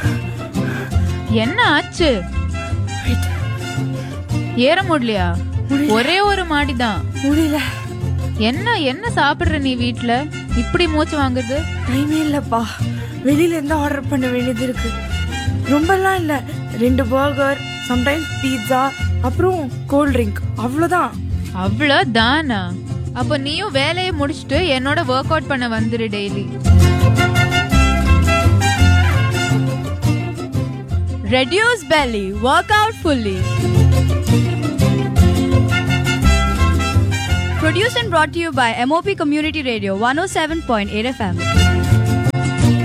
என்ன ஆச்சு ஏற முடியலையா ஒரே ஒரு மாடிதான் முடியல என்ன என்ன சாப்பிடுற நீ வீட்ல இப்படி மூச்சு வாங்குது டைமே இல்லப்பா வெளியில இருந்து ஆர்டர் பண்ண வேண்டியது இருக்கு ரொம்பலாம் இல்ல ரெண்டு பர்கர் சம்டைம்ஸ் பீட்சா அப்புறம் கோல்ட் ட்ரிங்க் அவ்வளோதான் அவ்வளோ தானா அப்ப நீயும் வேலையை முடிச்சுட்டு என்னோட ஒர்க் அவுட் பண்ண வந்துரு daily Reduce belly, work out fully. Produced and brought to you by MOP Community Radio 107.8 FM.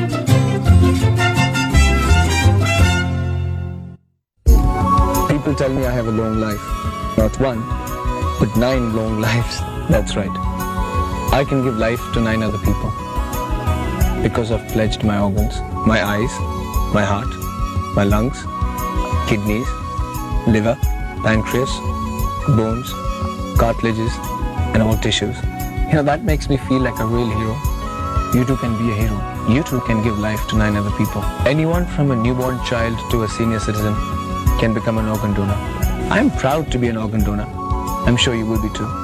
People tell me I have a long life. Not one, but nine long lives. That's right. I can give life to nine other people. Because I've pledged my organs, my eyes, my heart, my lungs, kidneys, liver, pancreas, bones, cartilages, and all tissues. You know, that makes me feel like a real hero. You too can be a hero. You too can give life to nine other people. Anyone from a newborn child to a senior citizen can become an organ donor. I'm proud to be an organ donor. I'm sure you will be too.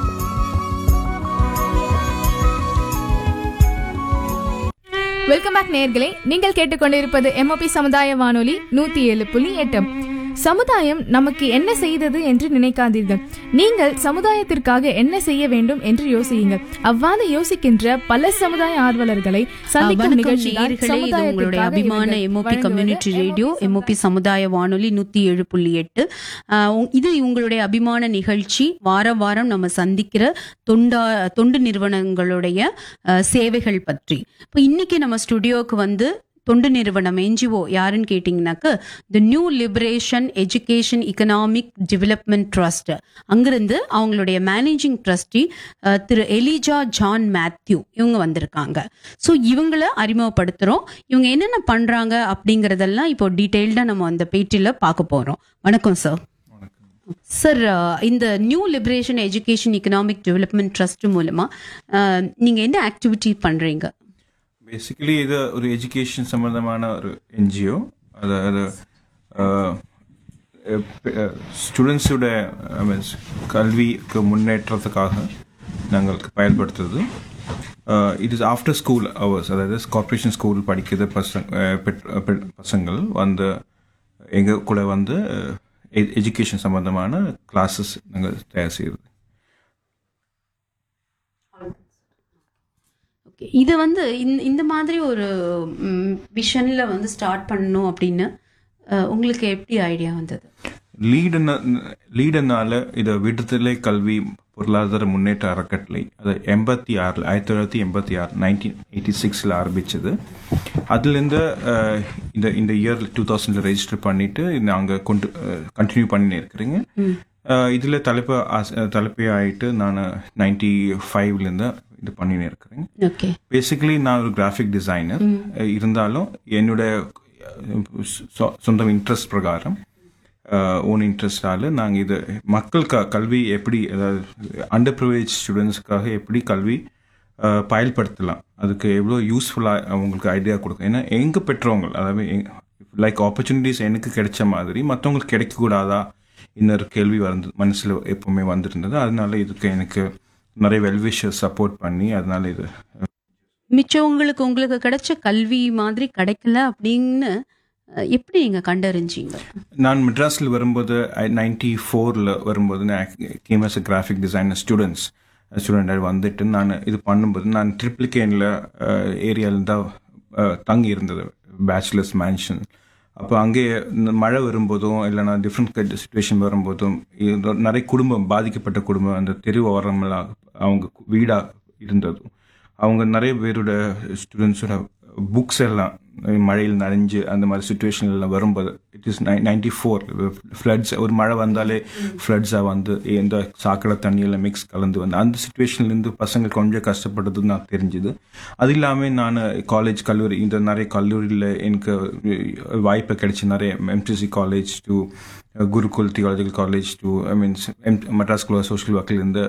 Welcome back நேர்களே நீங்கள் கேட்டுக்கொண்டிருப்பது MOP சமுதாய வானொலி நூத்தி ஏழு புள்ளி எட்டு சமுதாயம் நமக்கு என்ன செய்தது என்று நினைக்காதீர்கள் நீங்கள் சமுதாயத்திற்காக என்ன செய்ய வேண்டும் என்று யோசியுங்கள் அவ்வாறு யோசிக்கின்ற பல சமுதாய ஆர்வலர்களை சந்திக்கும் வணக்கம் நிகழ்ச்சி தான் நேயர்களே இது உங்களுடைய சமுதாயத்திற்காக அபிமான இவர்கள் எம்ஓபி வழங்குவது கம்யூனிட்டி ரேடியோ எம்ஓபி சமுதாய வானொலி நூத்தி ஏழு புள்ளி எட்டு ஆஹ் உ- இது உங்களுடைய அபிமான நிகழ்ச்சி வார வாரம் நம்ம சந்திக்கிற தொண்டா தொண்டு நிறுவனங்களுடைய ஆஹ், சேவைகள் பற்றி இப்போ இன்னைக்கு நம்ம ஸ்டுடியோவுக்கு வந்து தொண்டு நிறுவனம் என்ஜிஓ யாருன்னு கேட்டிங்கனாக்க the new liberation education economic development trust அங்கிருந்து அவங்களுடைய மேனேஜிங் ட்ரஸ்டி திரு எலிஜா ஜான் மேத்யூ இவங்க வந்திருக்காங்க ஸோ இவங்கள அறிமுகப்படுத்துகிறோம் இவங்க என்னென்ன பண்ணுறாங்க அப்படிங்கிறதெல்லாம் இப்போ டீட்டெயில்டாக நம்ம அந்த பேட்டியில் பார்க்க போகிறோம் வணக்கம் சார் சார் இந்த new liberation education economic development trust மூலமாக நீங்கள் என்ன ஆக்டிவிட்டி பண்ணுறீங்க பேசிக்கலி இது ஒரு எஜுகேஷன் சம்பந்தமான ஒரு என்ஜிஓ அதாவது ஸ்டூடெண்ட்ஸோட கல்விக்கு முன்னேற்றத்துக்காக நாங்கள் பயன்படுத்துறது it is after school hours அதாவது கார்ப்பரேஷன் ஸ்கூல் படிக்கிற பசங்க அஹ், பெற்- பெற்- பசங்கள் வந்து எங்கள் கூட வந்து எஜுகேஷன் சம்பந்தமான கிளாஸஸ் நாங்கள் தயார் செய்கிறது ஓகே இது வந்து இந்த- இந்த மாதிரி ஒரு விஷனில் வந்து ஸ்டார்ட் பண்ணணும் அப்படின்னு அஹ், உங்களுக்கு எப்படி ஐடியா வந்தது லீடு லீடுனால இது விடுதலை கல்வி பொருளாதார முன்னேற்ற அறக்கட்டளை அது எண்பத்தி ஆறில் ஆயிரத்தி தொள்ளாயிரத்தி எண்பத்தி ஆறு நைன்டீன் எயிட்டி சிக்ஸில் ஆரம்பிச்சது அதுலேருந்து அஹ், இந்த இந்த இயர் டூ தௌசண்ட்ல ரெஜிஸ்டர் பண்ணிட்டு நாங்கள் கொண்டு கண்டினியூ பண்ணி இருக்கிறீங்க இதில் தலைப்பு ஆஸ்- தலைப்பே ஆயிட்டு நான் நைன்டி ஃபைவ்லேருந்து இது பண்ணின்னு இருக்கிறேன் ஓகே பேசிக்கலி நான் ஒரு கிராஃபிக் டிசைனர் இருந்தாலும் என்னோட அஹ், சொ- சொந்த இன்ட்ரெஸ்ட் பிரகாரம் ஓன் இன்ட்ரெஸ்டால நாங்கள் இது மக்கள் க கல்வி எப்படி அதாவது அண்டர் ப்ரிவிலேஜ் ஸ்டூடெண்ட்ஸ்க்காக எப்படி கல்வி அஹ், பயன்படுத்தலாம் அதுக்கு எவ்வளோ யூஸ்ஃபுல்லாக அவங்களுக்கு ஐடியா கொடுக்கும் ஏன்னா எங்கள் பெற்றவங்க அதாவது லைக் ஆப்பர்ச்சுனிட்டிஸ் எனக்கு கிடைச்ச மாதிரி மற்றவங்களுக்கு கிடைக்கக்கூடாதா இன்னொரு கேள்வி வந்து மனசில் எப்பவுமே வந்திருந்தது அதனால இதுக்கு எனக்கு நிறைய வெல்விஷர் சப்போர்ட் பண்ணி அதனால இது மிச்சவங்களுக்கு உங்களுக்கு கிடைச்ச கல்வி மாதிரி கிடைக்கல அப்படின்னு அஹ், எப்படி நீங்கள் கண்டறிஞ்சீங்க நான் மெட்ராஸில் வரும்போது நைன்டி ஃபோரில் வரும்போது நான் came as graphic designer students student வந்துட்டு நான் இது பண்ணும்போது நான் ட்ரிப்ளிகேனில் ஏரியாவில் தான் அஹ், தங்கி இருந்தது பேச்சுலர்ஸ் மேன்ஷன் அப்போ அங்கே இந்த மழை வரும்போதும் இல்லைனா டிஃப்ரெண்ட் சுச்சுவேஷன் வரும்போதும் இது நிறைய குடும்பம் பாதிக்கப்பட்ட குடும்பம் அந்த தெரு ஓரமெல்லாம் அவங்க வீடாக இருந்ததும் அவங்க நிறைய பேரோட ஸ்டூடெண்ட்ஸோட புக்ஸ் எல்லாம் மழையில் நனைஞ்சு அந்த மாதிரி சுச்சுவேஷன் எல்லாம் வரும்போது it is ninety four floods ஒரு மழை வந்தாலே ஃப்ளட்ஸாக வந்து எந்த சாக்கடை தண்ணியெல்லாம் மிக்ஸ் கலந்து வந்து அந்த சுச்சுவேஷன்லேருந்து பசங்க கொஞ்சம் கஷ்டப்படுறது நான் தெரிஞ்சுது அது இல்லாமல் நான் காலேஜ் கல்லூரி இந்த நிறைய கல்லூரியில் எனக்கு வாய்ப்பு கிடைச்சி நிறைய MTC college to Gurukul theological college to I means Madras school social ஒர்க்கிலேருந்து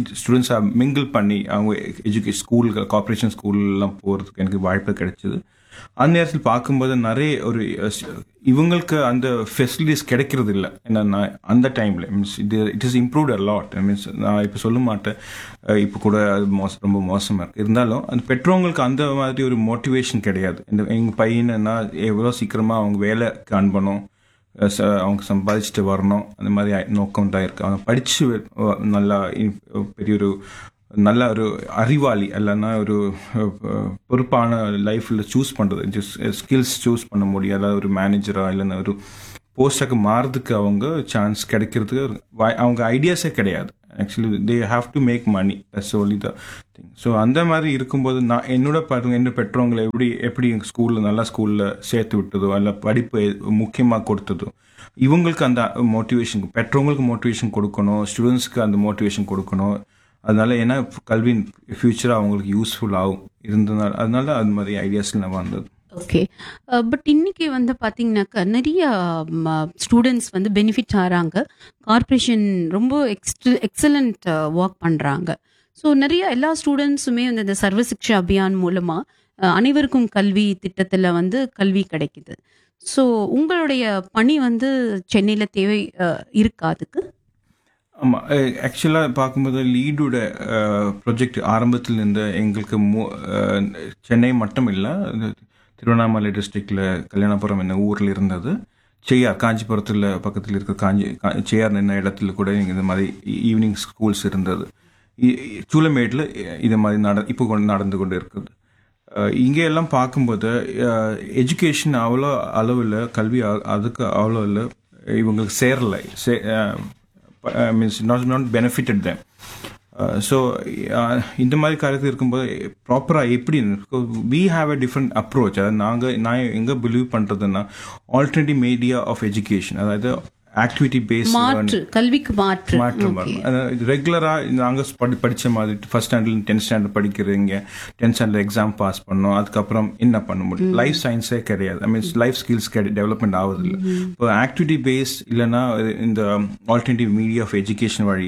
ஸ்டூடெண்ட்ஸை மிங்கிள் பண்ணி அவங்க எஜுகேஷன் ஸ்கூல் கார்பரேஷன் ஸ்கூல்லாம் போகிறதுக்கு எனக்கு வாய்ப்பு கிடைச்சிது அந்த நேரத்தில் பார்க்கும்போது நிறைய ஒரு அஹ், ஸ்- இவங்களுக்கு அந்த ஃபெசிலிட்டிஸ் கிடைக்கிறது இல்லை என்னன்னா அந்த டைம்ல மீன்ஸ் இது it is improved a lot means நான் இப்போ சொல்ல மாட்டேன் அஹ், இப்போ கூட அது மோச ரொம்ப மோசமா இருக்கு இருந்தாலும் அந்த பெற்றவங்களுக்கு அந்த மாதிரி ஒரு மோட்டிவேஷன் கிடையாது இந்த எங்க பையனா எவ்வளோ சீக்கிரமா அவங்க வேலைக்கு அனுப்பணும் அஹ் ச- அவங்க சம்பாதிச்சுட்டு வரணும் அந்த மாதிரி ஆ- நோக்கம் தான் இருக்கு அவங்க படிச்சு அஹ், நல்லா இ- பெரிய ஒரு நல்ல ஒரு அறிவாளி இல்லைன்னா ஒரு அஹ், அஹ், பொறுப்பான லைஃப்ல சூஸ் பண்றது ஸ்கில்ஸ் சூஸ் பண்ண முடியும் அதாவது ஒரு மேனேஜரா இல்லைன்னா ஒரு போஸ்டாக்கு மாறதுக்கு அவங்க சான்ஸ் கிடைக்கிறதுக்கு ஒரு வாய்- அவங்க ஐடியாஸே கிடையாது actually they have to make money that's only the thing so அந்த மாதிரி இருக்கும்போது நான் என்னோட பாருங்க என்ன பெற்றவங்களை எப்படி எப்படி ஸ்கூலில் நல்ல ஸ்கூலில் சேர்த்து விட்டதோ அல்ல படிப்பு முக்கியமாக கொடுத்ததோ இவங்களுக்கு அந்த மோட்டிவேஷன் பெற்றவங்களுக்கு மோட்டிவேஷன் கொடுக்கணும் ஸ்டூடெண்ட்ஸ்க்கு அந்த மோட்டிவேஷன் கொடுக்கணும் அதனால ஏன்னா கல்வியின் ஃபியூச்சர் அவங்களுக்கு யூஸ்ஃபுல் ஆகும் இருந்ததுனால அதனால அது மாதிரி ஐடியாஸ்ல நான் வந்தது ஓகே பட் இன்னைக்கு வந்து பார்த்தீங்கன்னாக்கா நிறைய ஸ்டூடெண்ட்ஸ் வந்து பெனிஃபிட் ஆகிறாங்க கார்ப்பரேஷன் ரொம்ப எக்ஸ்ட் எக்ஸலண்ட் ஒர்க் பண்ணுறாங்க ஸோ நிறைய எல்லா ஸ்டூடெண்ட்ஸுமே வந்து இந்த சர்வ சிக்ஷா அபியான் மூலமாக அனைவருக்கும் கல்வி திட்டத்தில் வந்து கல்வி கிடைக்குது ஸோ உங்களுடைய பணி வந்து சென்னையில் தேவை அஹ், இருக்கா அதுக்கு ஆமாம் ஆக்சுவலாக பார்க்கும்போது லீடோட ப்ரொஜெக்ட் ஆரம்பத்தில் இருந்த எங்களுக்கு மு- அஹ், சென்னை மட்டும் இல்லை திருவண்ணாமலை டிஸ்ட்ரிக்டில் கல்யாணபுரம் என்ன ஊரில் இருந்தது செய்யார் காஞ்சிபுரத்தில் பக்கத்தில் இருக்க காஞ்சி கா- செய்யார் என்ன இடத்துல கூட இங்க இந்த மாதிரி ஈவினிங் ஸ்கூல்ஸ் இருந்தது இ- இ- சூளமேட்டில் இது மாதிரி நட இப்போ கொண்டு நடந்து கொண்டு இருக்குது அஹ் இங்கே எல்லாம் பார்க்கும்போது எஜுகேஷன் அவ்வளோ அளவில் கல்வி அ- அதுக்கு அவ்வளோ இல்லை இவங்களுக்கு சேரலை say means not not benefitted them so இந்த மாதிரி காரியத்தில் இருக்கும்போது ப்ராப்பராக எப்படி we have a different approach அதாவது நாங்கள் நான் எங்கே பிலீவ் பண்ணுறதுன்னா ஆல்டர்னேட்டிவ் மீடியா ஆஃப் எஜுகேஷன் அதாவது ஆக்டிவிட்டி பேஸ்ட் மாற்று கல்விக்கு மாற்று மாற்றம் Okay. வரும் ரெகுலராக நாங்கள் படி படித்த மாதிரி ஃபர்ஸ்ட் ஸ்டாண்டர்ட் டென்த் ஸ்டாண்டர்ட் படிக்கிறீங்க டென்த் ஸ்டாண்டர்ட் எக்ஸாம் பாஸ் பண்ணோம் அதுக்கப்புறம் என்ன பண்ண முடியும் லைஃப் சயின்ஸே கிடையாது I means life skills development ஆகுது இல்லை இப்போ ஆக்டிவிட்டி பேஸ் இல்லைன்னா இந்த ஆல்டர்னேட்டிவ் மீடியா ஆஃப் எஜுகேஷன் வழி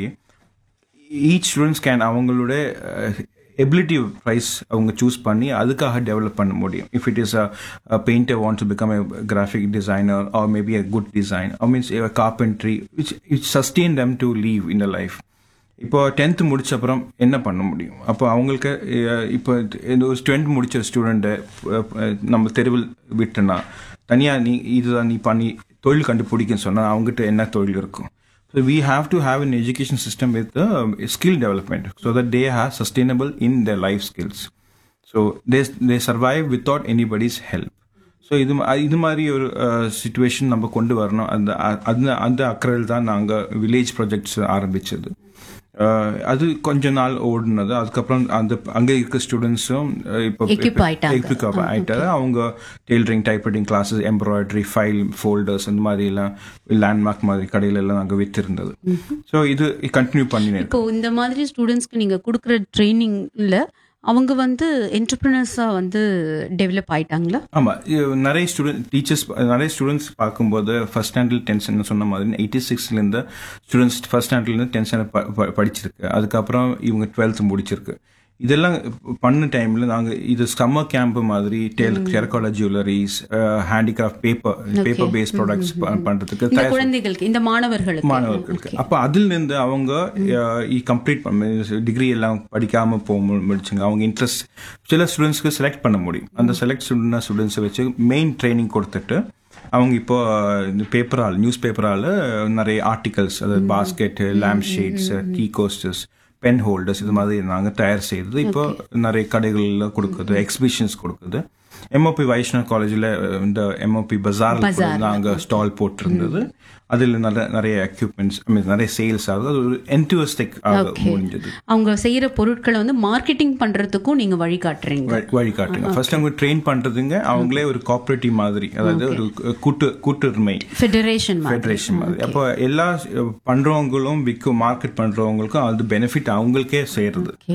ஈச் ஸ்டூடெண்ட்ஸ் கேன் அவங்களோட எபிலிட்டி ப்ரைஸ் அவங்க சூஸ் பண்ணி அதுக்காக டெவலப் பண்ண முடியும் if it is a painter want to become a graphic designer or maybe a good design I means carpentry it's it's sustain them to live in the life இப்போ tenth முடிச்ச அப்புறம் என்ன பண்ண முடியும் அப்போ அவங்களுக்கு அஹ், இப்போ இந்த ஒரு டென்த் முடிச்ச ஸ்டூடெண்ட்டை நம்ம தெருவில் விட்டோன்னா தனியாக நீ இதுதான் நீ பண்ணி தொழில் கண்டுபிடிக்கன்னு சொன்னால் அவங்ககிட்ட என்ன தொழில் இருக்கும் So we have to have an education system with uh, skill development so that they are sustainable in their life skills. So they they survive without anybody's help. So இது மா- இது மாதிரி ஒரு சுச்சுவேஷன் நம்ம கொண்டு வரணும் அந்த அ- அந்த அந்த அக்கறையில் தான் நாங்கள் வில்லேஜ் ப்ராஜெக்ட்ஸ் ஆரம்பிச்சது அஹ், அது கொஞ்ச நாள் ஓடுனது அதுக்கப்புறம் அந்த அங்கே இருக்க ஸ்டூடெண்ட்ஸும் இப்போ Equip ஆயிட்டாங்க. equip ஆயிட்டாரு அவங்க tailoring typewriting classes embroidery file folders இந்த மாதிரி எல்லாம் லேண்ட்மார்க் மாதிரி கடையில எல்லாம் நாங்கள் வித்திருந்தது ஸோ இது கண்டினியூ பண்ணினேன் இப்போ இந்த மாதிரி ஸ்டூடெண்ட்ஸ்க்கு நீங்க கொடுக்குற ட்ரைனிங்ல அவங்க வந்து என்டர்பிரினர்ஸா வந்து டெவலப் ஆயிட்டாங்களா ஆமா இது நிறைய ஸ்டூடெண்ட் டீச்சர்ஸ் நிறைய ஸ்டூடெண்ட்ஸ் பார்க்கும்போது ஃபர்ஸ்ட் ஸ்டாண்டர்ட் டென்த் சொன்ன மாதிரி எயிட்டி சிக்ஸ்லேருந்து ஸ்டூடெண்ட்ஸ் ஃபர்ஸ்ட் ஸ்டாண்டர்ட்லேருந்து டென்த் ஸ்டாண்டர்ட் படிச்சிருக்கு அதுக்கப்புறம் இவங்க டுவெல்த் முடிச்சிருக்கு இதெல்லாம் பண்ண டைம்ல நாங்க இது சம்மர் கேம்ப் மாதிரி டெல் terracotta jewelleries handicraft paper paper based products பண்றதுக்கு இந்த தயார் குழந்தைகளுக்கு இந்த மாணவர்களுக்கு மாணவர்களுக்கு அப்ப அதுல இருந்து அவங்க கம்ப்ளீட் பண்ண டிகிரி எல்லாம் படிக்காம போக மு- முடிச்சுங்க அவங்க இன்ட்ரெஸ்ட் சில ஸ்டூடெண்ட்ஸ்க்கு செலக்ட் பண்ண முடியும் அந்த செலக்ட் ஸ்டூடெண்ட் ஸ்டூடெண்ட்ஸை வச்சு மெயின் ட்ரைனிங் கொடுத்துட்டு அவங்க இப்போ இந்த பேப்பரால் நியூஸ் பேப்பரால் நிறைய ஆர்டிகல்ஸ் அதாவது basket lamp sheets tea coasters pen holders இது மாதிரி நாங்கள் தயார் செய்தது இப்போ நிறைய கடைகள்ல கொடுக்குது எக்ஸிபிஷன்ஸ் கொடுக்குது எம்ஓபி வைஷ்ணவ் காலேஜில் இந்த எம்ஓபி பஜார் நாங்கள் ஸ்டால் போட்டிருந்தது அதில் நல்ல நிறைய எக்யூப்மெண்ட்ஸ் ஐ மீன் நிறைய சேல்ஸ் ஆகுது அது ஒரு என்டியூஸ்டிக் ஆக முடிஞ்சது அவங்க செய்யற பொருட்களை வந்து மார்க்கெட்டிங் பண்றதுக்கும் நீங்க வழிகாட்டுறீங்க வழி- வழிகாட்டுங்க ஃபர்ஸ்ட் அவங்க ட்ரெயின் பண்றதுங்க அவங்களே ஒரு கோஆபரேட்டிவ் மாதிரி அதாவது ஒரு கூட்டு கூட்டுரிமை ஃபெடரேஷன் ஃபெடரேஷன் மாதிரி அப்போ எல்லா பண்றவங்களும் விற்கும் மார்க்கெட் பண்றவங்களுக்கும் அது பெனிஃபிட் அவங்களுக்கே சேருது இப்போ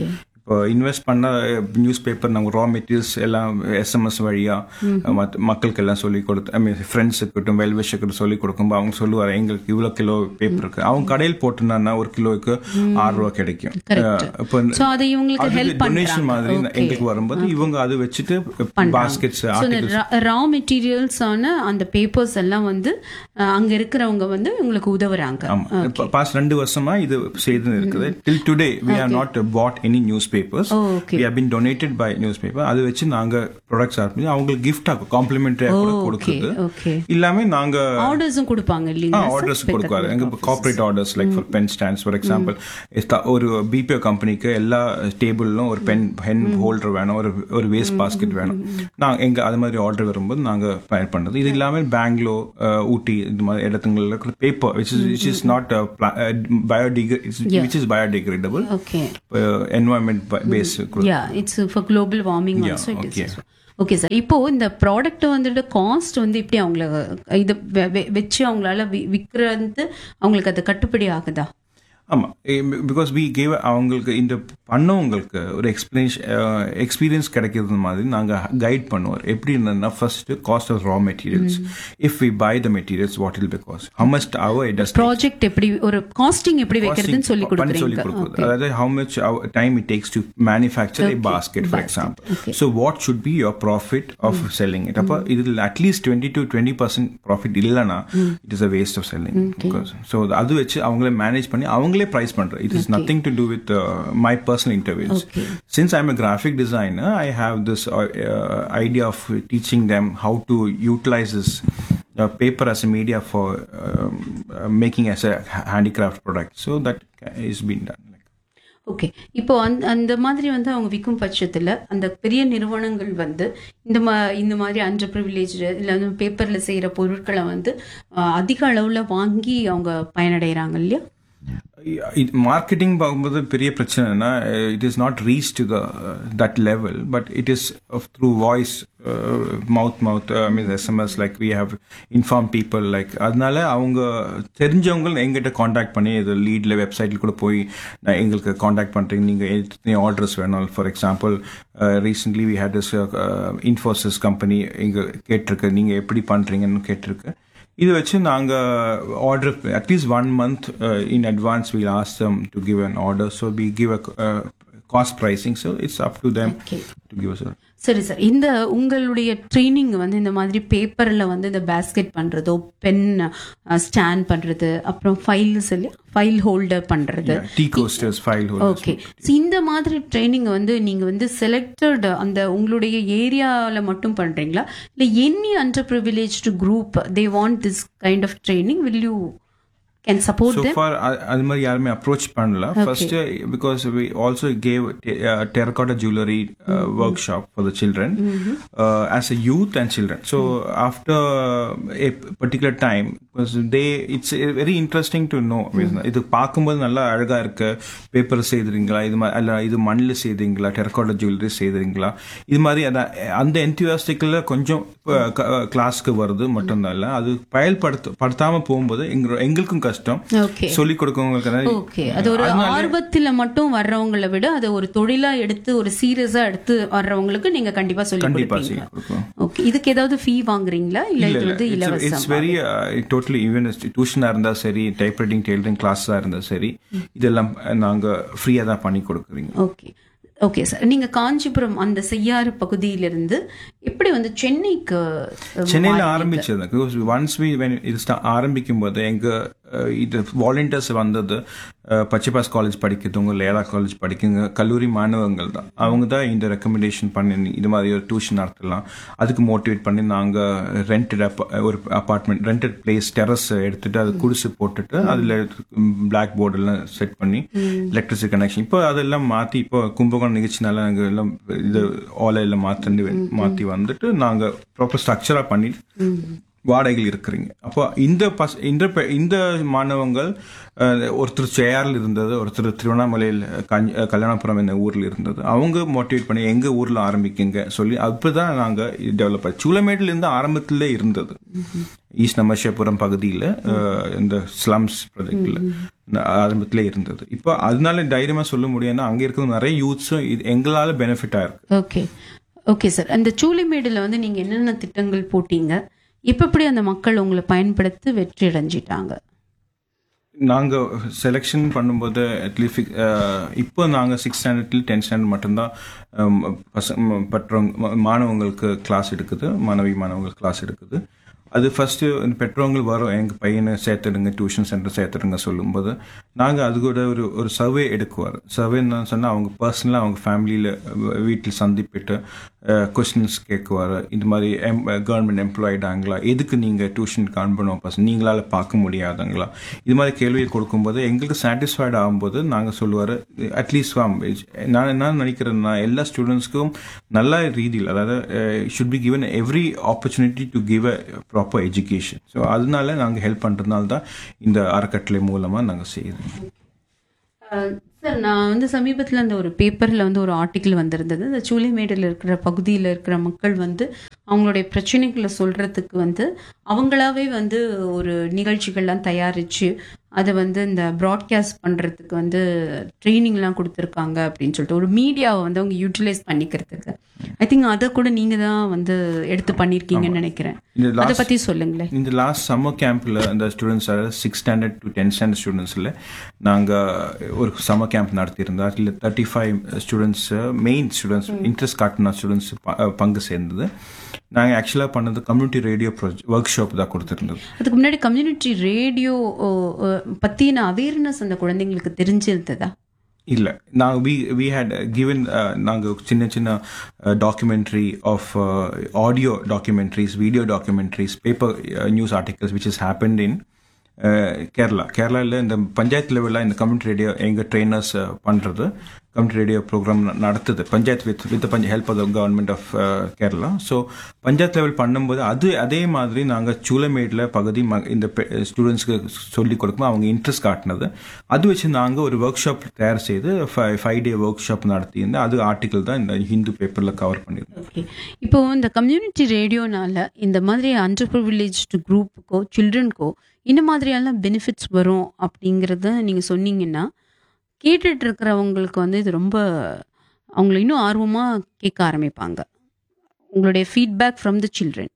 இப்போ இன்வெஸ்ட் பண்ண நியூஸ் பேப்பர் நாங்கள் ரா மெட்டீரியல்ஸ் எல்லாம் எஸ்எம்எஸ் வழியா மத்த மக்களுக்கு எல்லாம் சொல்லி கொடுத்து ஐ மீன் ஃப்ரெண்ட்ஸ் இருக்கட்டும் வெல்விஷ் இருக்கட்டும் சொல்லி கொடுக்கும்போது அவங்க சொல்லுவாங்க எங்களுக்கு இவ்வளோ கிலோ பேப்பர் இருக்கு அவங்க கடையில் போட்டுனா ஒரு கிலோவுக்கு ஆறு ரூபா கிடைக்கும் Correct. அஹ் இப்போ So, அது இவங்களுக்கு help டொனேஷன் பண்றாங்க. மாதிரி Okay. எங்களுக்கு வரும்போது இவங்க அதை வச்சுட்டு பாஸ்கெட்ஸ் ஆர்டிகல்ஸ் ரா மெட்டீரியல்ஸ் ஆன அந்த பேப்பர்ஸ் எல்லாம் வந்து அஹ், அங்க இருக்கிறவங்க வந்து உங்களுக்கு உதவுறாங்க ஆமா பாஸ்ட் ரெண்டு வருஷமா இது செய்து இருக்குது till today we are not bought any newspapers Oh, okay. We have been donated by newspaper அது வச்சு நாங்க ப்ராடக்ட்ஸ் ஆட் பண்ணி அவங்களுக்கு கிஃப்ட் ஆகும் காம்ப்ளிமெண்டரியா கூட okay, கொடுக்குது okay. இல்லாம நாங்க ஆர்டர்ஸும் கொடுப்பாங்க இல்லைங்களா sir? ஆர்டர்ஸ் Paper கொடுக்குவாரு எங்க office. Corporate orders like for pen stands for example ஒரு பிபிஓ கம்பெனிக்கு எல்லா டேபிளும் ஒரு பென் பென் ஹோல்டர் வேணும் ஒரு ஒரு வேஸ்ட் பாஸ்கெட் வேணும் நாங்க எங்க அது மாதிரி ஆர்டர் வரும்போது நாங்க பயன் பண்றது இது இல்லாம பெங்களூர் ஊட்டி இந்த மாதிரி இடத்துங்களில் paper which is which is not பயோடிகிரே which is biodegradable Okay. Environment base yeah it's for global warming Yeah, also it okay. Is okay sir இப்போ இந்த ப்ராடக்ட் வந்துட்டு காஸ்ட் வந்து இப்படி அவங்கள இது வெ- வெ- வச்சு அவங்களால வி- விக்கிறது அவங்களுக்கு அது கட்டுப்படி ஆகுதா ஆமா பிகாஸ் வி கேவ் அவங்களுக்கு இந்த பண்ணவங்களுக்கு ஒரு எக்ஸ்பிளேஷன் எக்ஸ்பீரியன்ஸ் கிடைக்கிறது மாதிரி நாங்க கைட் பண்ணுவோம் எப்படி இருந்ததுன்னா first cost of raw materials if we buy the materials what will be cost how much our it project எப்படி ஒரு காஸ்டிங் எப்படி வைக்கிறதுன்னு சொல்லி பண்ணி சொல்லி கொடுக்குறீங்க கொடுக்குறது அதாவது how much our time it takes to manufacture a basket for example so what should be your profit of selling it அப்ப இதில் at least 20 to 20 percent profit இல்லனா it is a waste of selling because so அது வச்சு அவங்களே manage பண்ணி அவங்களே price பண்றது it is nothing to do with uh, my personal interviews since i'm a graphic designer i have this uh, uh, idea of teaching them how to utilize this uh, paper as a media for um, uh, making as a handicraft product. So that is being done. Like, okay இப்போ அந்த அந்த மாதிரி வந்து அவங்க விற்கும் பட்சத்தில் அந்த பெரிய நிறுவனங்கள் வந்து இந்த மா இந்த மாதிரி அண்டர் ப்ரிவிலேஜ் இல்லை வந்து பேப்பரில் செய்கிற பொருட்களை வந்து அஹ், அதிக அளவில் வாங்கி அவங்க பயனடைகிறாங்க இல்லையா it, marketing பார்க்கும்போது பெரிய பிரச்சனைனா it is not reached to the uh, that level but it is of through voice uh, mouth mouth uh, I mean SMS like we have informed people like அதனால அவங்க தெரிஞ்சவங்க எங்கிட்ட காண்டாக்ட் பண்ணி இது லீட்ல வெப்சைட்ல கூட போய் நான் எங்களுக்கு காண்டாக்ட் பண்றீங்க நீங்க எத்தனை ஆர்டர்ஸ் வேணும் for example recently we had this Infosys company எங்க கேட்டிருக்கு நீங்க எப்படி பண்றீங்கன்னு கேட்டிருக்கு இது வச்சு நாங்க order at least one month in advance will ask them to give an order so we give a cost pricing so it's up to them Okay. To give sir சரி சார் இந்த உங்களுடைய ட்ரைனிங் வந்து இந்த மாதிரி பேப்பரில் வந்து இந்த பேஸ்கெட் பண்ணுறதோ பென் ஸ்டாண்ட் பண்ணுறது அப்புறம் ஃபைல்ஸ் இல்லையா ஃபைல் ஹோல்டர் பண்ணுறது டீ கோஸ்டர்ஸ் ஃபைல் ஓகே இந்த மாதிரி ட்ரைனிங் வந்து நீங்க வந்து செலக்டட் அந்த உங்களுடைய ஏரியால மட்டும் பண்றீங்களா இல்ல any underprivileged group they want this kind of training will you can support so them far அ- அது மாதிரி யாருமே அப்ரோச் பண்ணல first because we also gave terracotta jewellery workshop for the children as a youth and children so after a particular time they it's very interesting to know இது பார்க்கும்போது நல்லா அழகா இருக்கு பேப்பர் செய்துறீங்களா இது மாதிரி அல்ல இது மண்ணில் செய்தீங்களா டெரகாட்டா ஜுவல்லரி செய்துறீங்களா இது மாதிரி அத- அந்த என்டியாஸ்டிக்கில் கொஞ்சம் கிளாஸ்க்கு வருது மட்டும்தான் இல்ல அது பயல்படுத்த படுத்தாம போகும்போது எங்க எங்களுக்கும் கஷ்டம் ஓகே சொல்லிக் கொடுக்கவங்களுக்கு ஓகே அது ஒரு ஆர்வத்துல மட்டும் வர்றவங்களை விட அதை ஒரு தொழிலா எடுத்து ஒரு சீரியஸா எடுத்து வர்றவங்களுக்கு நீங்க கண்டிப்பா சொல்லி கண்டிப்பா கொடுப்பீங்க சொல்லி கொடுப்போம் ஓகே இதுக்கு ஏதாவது ஃபீ வாங்குறீங்களா இல்ல இது வந்து இட்ஸ் இலவசம் வெரி டோட்டலி ஈவன் டியூஷனா இருந்தா சரி டைப் ரைட்டிங் டெய்லரிங் கிளாஸா இருந்தா சரி இதெல்லாம் நாங்க ஃப்ரீயா தான் பண்ணி கொடுக்குறீங்க ஓகே ஓகே சார் நீங்க காஞ்சிபுரம் அந்த செய்யாறு பகுதியிலிருந்து எப்படி வந்து சென்னைக்கு அஹ், சென்னையில மாறுனீங்க? ஆரம்பிச்சது பிகாஸ் ஒன்ஸ் வி இது start ஆரம்பிக்கும் போது எங்க அஹ், இது வாலண்டியர்ஸ் வந்தது அஹ், பச்சைபாஸ் காலேஜ் படிக்கிறவங்க லேரா காலேஜ் படிக்குங்க கல்லூரி மாணவர்கள் தான் அவங்க தான் இந்த ரெக்கமெண்டேஷன் பண்ணி நீ இது மாதிரி ஒரு டியூஷன் நடத்தலாம் அதுக்கு மோட்டிவேட் பண்ணி நாங்க ரெண்டட் ஒரு அபார்ட்மெண்ட் ரெண்டட் பிளேஸ் டெரஸ் எடுத்துட்டு அது குடிசை போட்டுட்டு அதுல பிளாக் போர்டு எல்லாம் செட் பண்ணி எலக்ட்ரிசிட்டி கனெக்ஷன் இப்போ அதெல்லாம் மாத்தி இப்போ கும்பகோணம் நிகழ்ச்சினால நாங்க எல்லாம் இது ஓலை எல்லாம் மாத்தி மாத்தி வந்துட்டு நாங்க ப்ராப்பர் ஸ்ட்ரக்சரா பண்ணி வாடகைகள் இருக்கிறீங்க அப்போ இந்த பஸ் இந்த பெ- இந்த மாணவங்கள் அஹ், ஒருத்தர் சேரில் இருந்தது ஒருத்தர் திருவண்ணாமலையில் கஞ்- அஹ், கல்யாணபுரம் என்ற ஊர்ல இருந்தது அவங்க மோட்டிவேட் பண்ணி எங்க ஊர்ல ஆரம்பிக்குங்க சொல்லி அப்பதான் நாங்க டெவலப் ஆச்சு சூளமேடுல இருந்து ஆரம்பத்திலே இருந்தது ஈஸ்ட் நமஷபுரம் பகுதியில் இந்த ஸ்லம்ஸ் ப்ராஜெக்ட்ல ஆரம்பத்திலே இருந்தது இப்போ அதனால தைரியமா சொல்ல முடியும்னா அங்க இருக்கிற நிறைய யூத்ஸும் இது எங்களால பெனிஃபிட் ஆயிருக்கு ஓகே ஓகே சார் அந்த சூளைமேடுல வந்து நீங்க என்னென்ன திட்டங்கள் போட்டீங்க இப்ப எப்படி அந்த மக்கள் உங்களை பயன்படுத்தி வெற்றி அடைஞ்சிட்டாங்க நாங்க செலெக்ஷன் பண்ணும்போது அட்லீஸ்ட் இப்போ நாங்க சிக்ஸ் ஸ்டாண்டர்ட்ல டென்த் ஸ்டாண்டர்ட் மட்டும்தான் ஹம், பசங்க பெற்றவங்க மாணவங்களுக்கு கிளாஸ் எடுக்குது மாணவி மாணவங்களுக்கு கிளாஸ் எடுக்குது அது ஃபர்ஸ்ட் பெற்றவங்க வரும் எங்க பையனை சேர்த்துடுங்க டியூஷன் சென்டர் சேர்த்துடுங்க சொல்லும்போது நாங்க அது கூட ஒரு ஒரு சர்வே எடுக்குவார் சர்வேன்னு சொன்னா அவங்க பர்சனலாக அவங்க ஃபேமிலியில வீட்டில் சந்திப்பிட்டு கொஸ்டின்ஸ் கேட்குவார் இந்த மாதிரி எம் கவர்மெண்ட் எம்ப்ளாய்டாங்களா எதுக்கு நீங்கள் டியூஷனுக்கு அனுப்பணும் பசங்க நீங்களால பார்க்க முடியாதுங்களா இது மாதிரி கேள்வியை கொடுக்கும்போது எங்களுக்கு சாட்டிஸ்ஃபைட் ஆகும்போது நாங்கள் சொல்லுவார் அட்லீஸ்ட் நான் என்ன நினைக்கிறேன்னா எல்லா ஸ்டூடெண்ட்ஸ்க்கும் நல்ல ரீதியில் அதாவது should be given every opportunity to give a proper education so அதனால நாங்கள் ஹெல்ப் பண்ணுறதுனால தான் இந்த அறக்கட்டளை மூலமாக நாங்கள் செய்யுறோம் சார் நான் வந்து சமீபத்தில் அந்த ஒரு பேப்பரில் வந்து ஒரு ஆர்டிக்கிள் வந்திருந்தது இந்த சூளைமேடில் இருக்கிற பகுதியில் இருக்கிற மக்கள் வந்து அவங்களுடைய பிரச்சனைகளை சொல்கிறதுக்கு வந்து அவங்களாவே வந்து ஒரு நிகழ்ச்சிகள்லாம் தயாரித்து அதை வந்து இந்த ப்ராட்காஸ்ட் பண்ணுறதுக்கு வந்து ட்ரைனிங்லாம் கொடுத்துருக்காங்க அப்படின்னு சொல்லிட்டு ஒரு மீடியாவை வந்து அவங்க யூட்டிலைஸ் பண்ணிக்கிறதுக்கு ஐ திங்க் அதை கூட நீங்கள் தான் வந்து எடுத்து பண்ணியிருக்கீங்கன்னு நினைக்கிறேன் இந்த அதை last- பற்றி சொல்லுங்களேன் இந்த லாஸ்ட் சம்மர் கேம்ப்ல அந்த students six standard to tenth standard ஸ்டூடெண்ட்ஸில் நாங்கள் ஒரு சம்மர் கேம்ப் நடத்தியிருந்தோம் அதில் thirty five students main students interest காட்டின ஸ்டூடெண்ட்ஸ் பங்கு சேர்ந்தது நாங்கள் ஆக்சுவலாக பண்ணது community radio project workshop தான் கொடுத்துருந்தது அதுக்கு முன்னாடி கம்யூனிட்டி ரேடியோ பற்றின அவேர்னஸ் அந்த குழந்தைங்களுக்கு தெரிஞ்சிருந்ததா இல்லை நான் வி வி ஹேட் கிவன் நாங்கள் சின்ன சின்ன documentary of audio documentaries video documentaries paper news articles which is happened in Kerala கேரளாவில் இந்த பஞ்சாயத்து லெவலில் இந்த கம்யூனிட்டி ரேடியோ எங்கள் ட்ரெயினர்ஸ் பண்ணுறது கம்யூனிட்டி ரேடியோ ப்ரோக்ராம் நடத்துது பஞ்சாயத்து வித் வித் பஞ்ச help of the government of Kerala so panchayat level பண்ணும்போது அது அதே மாதிரி நாங்கள் சூளமேடில் பகுதி ம இந்த ஸ்டூடெண்ட்ஸ்க்கு சொல்லி கொடுக்கும்போது அவங்க இன்ட்ரெஸ்ட் காட்டினது அது வச்சு நாங்கள் ஒரு ஒர்க் ஷாப் தயார் செய்து ஃபைவ் டே ஒர்க் ஷாப் நடத்தியிருந்தேன் அது ஆர்டிக்கல் தான் இந்த ஹிந்து பேப்பரில் கவர் பண்ணியிருந்தோம் ஓகே இப்போ இந்த கம்யூனிட்டி ரேடியோனால இந்த மாதிரி அண்டர் ப்ரிவிலேஜ்டு குரூப்புக்கோ சில்ட்ரனுக்கோ இந்த மாதிரியெல்லாம் பெனிஃபிட்ஸ் வரும் அப்படிங்கிறத நீங்கள் சொன்னீங்கன்னா கேட்டுட்டு இருக்கிறவங்களுக்கு வந்து இது ரொம்ப அவங்கள இன்னும் ஆர்வமாக கேட்க ஆரம்பிப்பாங்க உங்களுடைய ஃபீட்பேக் ஃப்ரம் த சில்ட்ரன்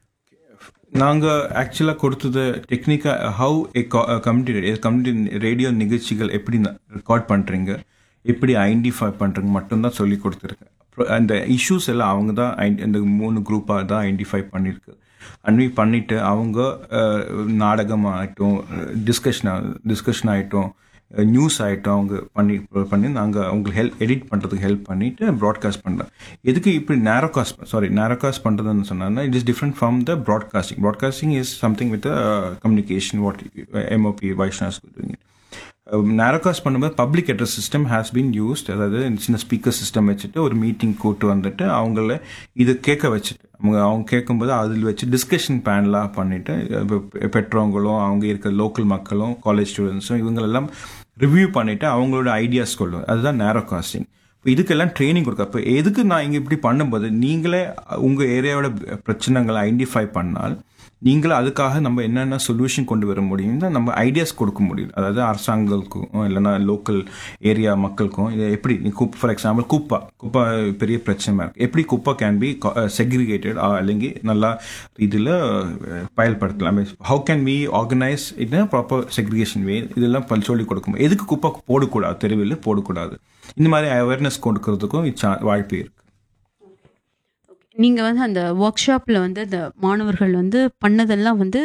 நாங்கள் ஆக்சுவலாக கொடுத்தது டெக்னிக்காக how a community community radio நிகழ்ச்சிகள் எப்படி ரெக்கார்ட் பண்ணுறீங்க எப்படி ஐடென்டிஃபை பண்ணுறீங்க மட்டும்தான் சொல்லி கொடுத்துருக்கேன் அப்புறம் அந்த இஷ்யூஸ் எல்லாம் அவங்க தான் ஐ- இந்த மூணு குரூப்பாக தான் ஐடென்டிஃபை பண்ணியிருக்கு அன்வி பண்ணிட்டு அவங்க அஹ், நாடகம் ஆகட்டும் டிஸ்கஷன் டிஸ்கஷன் ஆகட்டும் நியூஸ் ஆகிட்டோம் அவங்க பண்ணி பண்ணி நாங்கள் அவங்களுக்கு ஹெல்ப் எடிட் பண்ணுறதுக்கு ஹெல்ப் பண்ணிட்டு ப்ராட்காஸ்ட் பண்ணுறோம் எதுக்கு இப்படி நேரோகாஸ்ட் சாரி நேரோகாஸ்ட் பண்ணுறதுன்னு சொன்னாங்கன்னா it is different from the broadcasting broadcasting is something with communication what MOP Vaishnav's doing narrowcast பண்ணும்போது public address system has been used அதாவது சின்ன ஸ்பீக்கர் சிஸ்டம் வச்சுட்டு ஒரு மீட்டிங் கூட்டு வந்துட்டு அவங்கள இது கேட்க வச்சுட்டு அவங்க அவங்க கேட்கும்போது அதில் வச்சு டிஸ்கஷன் பேனலாக பண்ணிட்டு இப்ப பெற்றவங்களும் அவங்க இருக்கிற லோக்கல் மக்களும் காலேஜ் ஸ்டூடெண்ட்ஸும் இவங்களெல்லாம் ரிவ்யூ பண்ணிட்டு அவங்களோட ஐடியாஸ் கொள்ளும் அதுதான் நேரோ காஸ்டிங் இப்போ இதுக்கெல்லாம் ட்ரைனிங் கொடுக்க அப்போ எதுக்கு நான் இங்கே இப்படி பண்ணும்போது நீங்களே உங்கள் ஏரியாவோட பிரச்சனைகளை ஐடென்டிஃபை பண்ணால் நீங்களே அதுக்காக நம்ம என்னென்ன சொல்யூஷன் கொண்டு வர முடியும்னா நம்ம ஐடியாஸ் கொடுக்க முடியும் அதாவது அரசாங்கங்களுக்கும் இல்லைன்னா லோக்கல் ஏரியா மக்களுக்கும் இதை எப்படி குப் ஃபார் எக்ஸாம்பிள் குப்பா குப்பா பெரிய பிரச்சனை இருக்கு எப்படி குப்பா கேன் பி செக்ரிகேட்டட் അല്ലെങ്കിൽ நல்லா இதில் பயல்படுத்தலாம் how can we organise it proper segregation way இதெல்லாம் பல் சொல்லி கொடுக்கும் எதுக்கு குப்பை போடக்கூடாது தெருவில் போடக்கூடாது இந்த மாதிரி அவேர்னஸ் கொடுக்கறதுக்கும் இச்சா- வாய்ப்பு இருக்கு நீங்கள் வந்து அந்த ஒர்க் ஷாப்பில் வந்து அந்த மாணவர்கள் வந்து பண்ணதெல்லாம் வந்து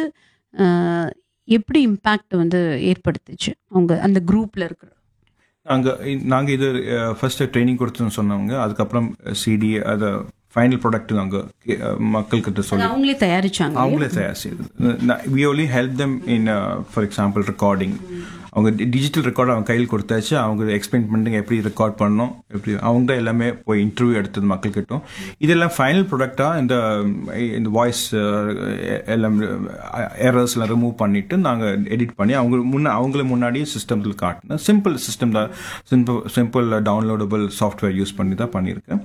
அஹ், எப்படி இம்பேக்ட் வந்து ஏற்படுத்துச்சு அவங்க அந்த குரூப்பில் இருக்கிற நாங்கள் நாங்கள் இது ஃபர்ஸ்ட் ட்ரைனிங் கொடுத்துன்னு சொன்னவங்க அதுக்கப்புறம் சிடி அதை ஃபைனல் ப்ராடக்ட் நாங்கள் மக்கள்கிட்ட அது சொல்லி அவங்களே தயாரிச்சாங்க அவங்களே தயார் செய்யுது we only help them in for example recording அவங்க டிஜிட்டல் ரெக்கார்ட் அவங்க கையில் கொடுத்தாச்சு அவங்க எக்ஸ்பிளைன் பண்ணுங்க எப்படி ரெக்கார்ட் பண்ணணும் எப்படி அவங்க தான் எல்லாமே போய் இன்டர்வியூ எடுத்தது மக்கள்கிட்டும் இதெல்லாம் ஃபைனல் ப்ராடக்டாக இந்த இந்த வாய்ஸ் எல்லாம் எரர்ஸ்லாம் ரிமூவ் பண்ணிட்டு நாங்கள் எடிட் பண்ணி அவங்க முன்ன அவங்கள முன்னாடியே சிஸ்டத்தில் காட்டினோம் சிம்பிள் சிஸ்டம் தான் simple simple downloadable software use பண்ணி தான் பண்ணியிருக்கேன்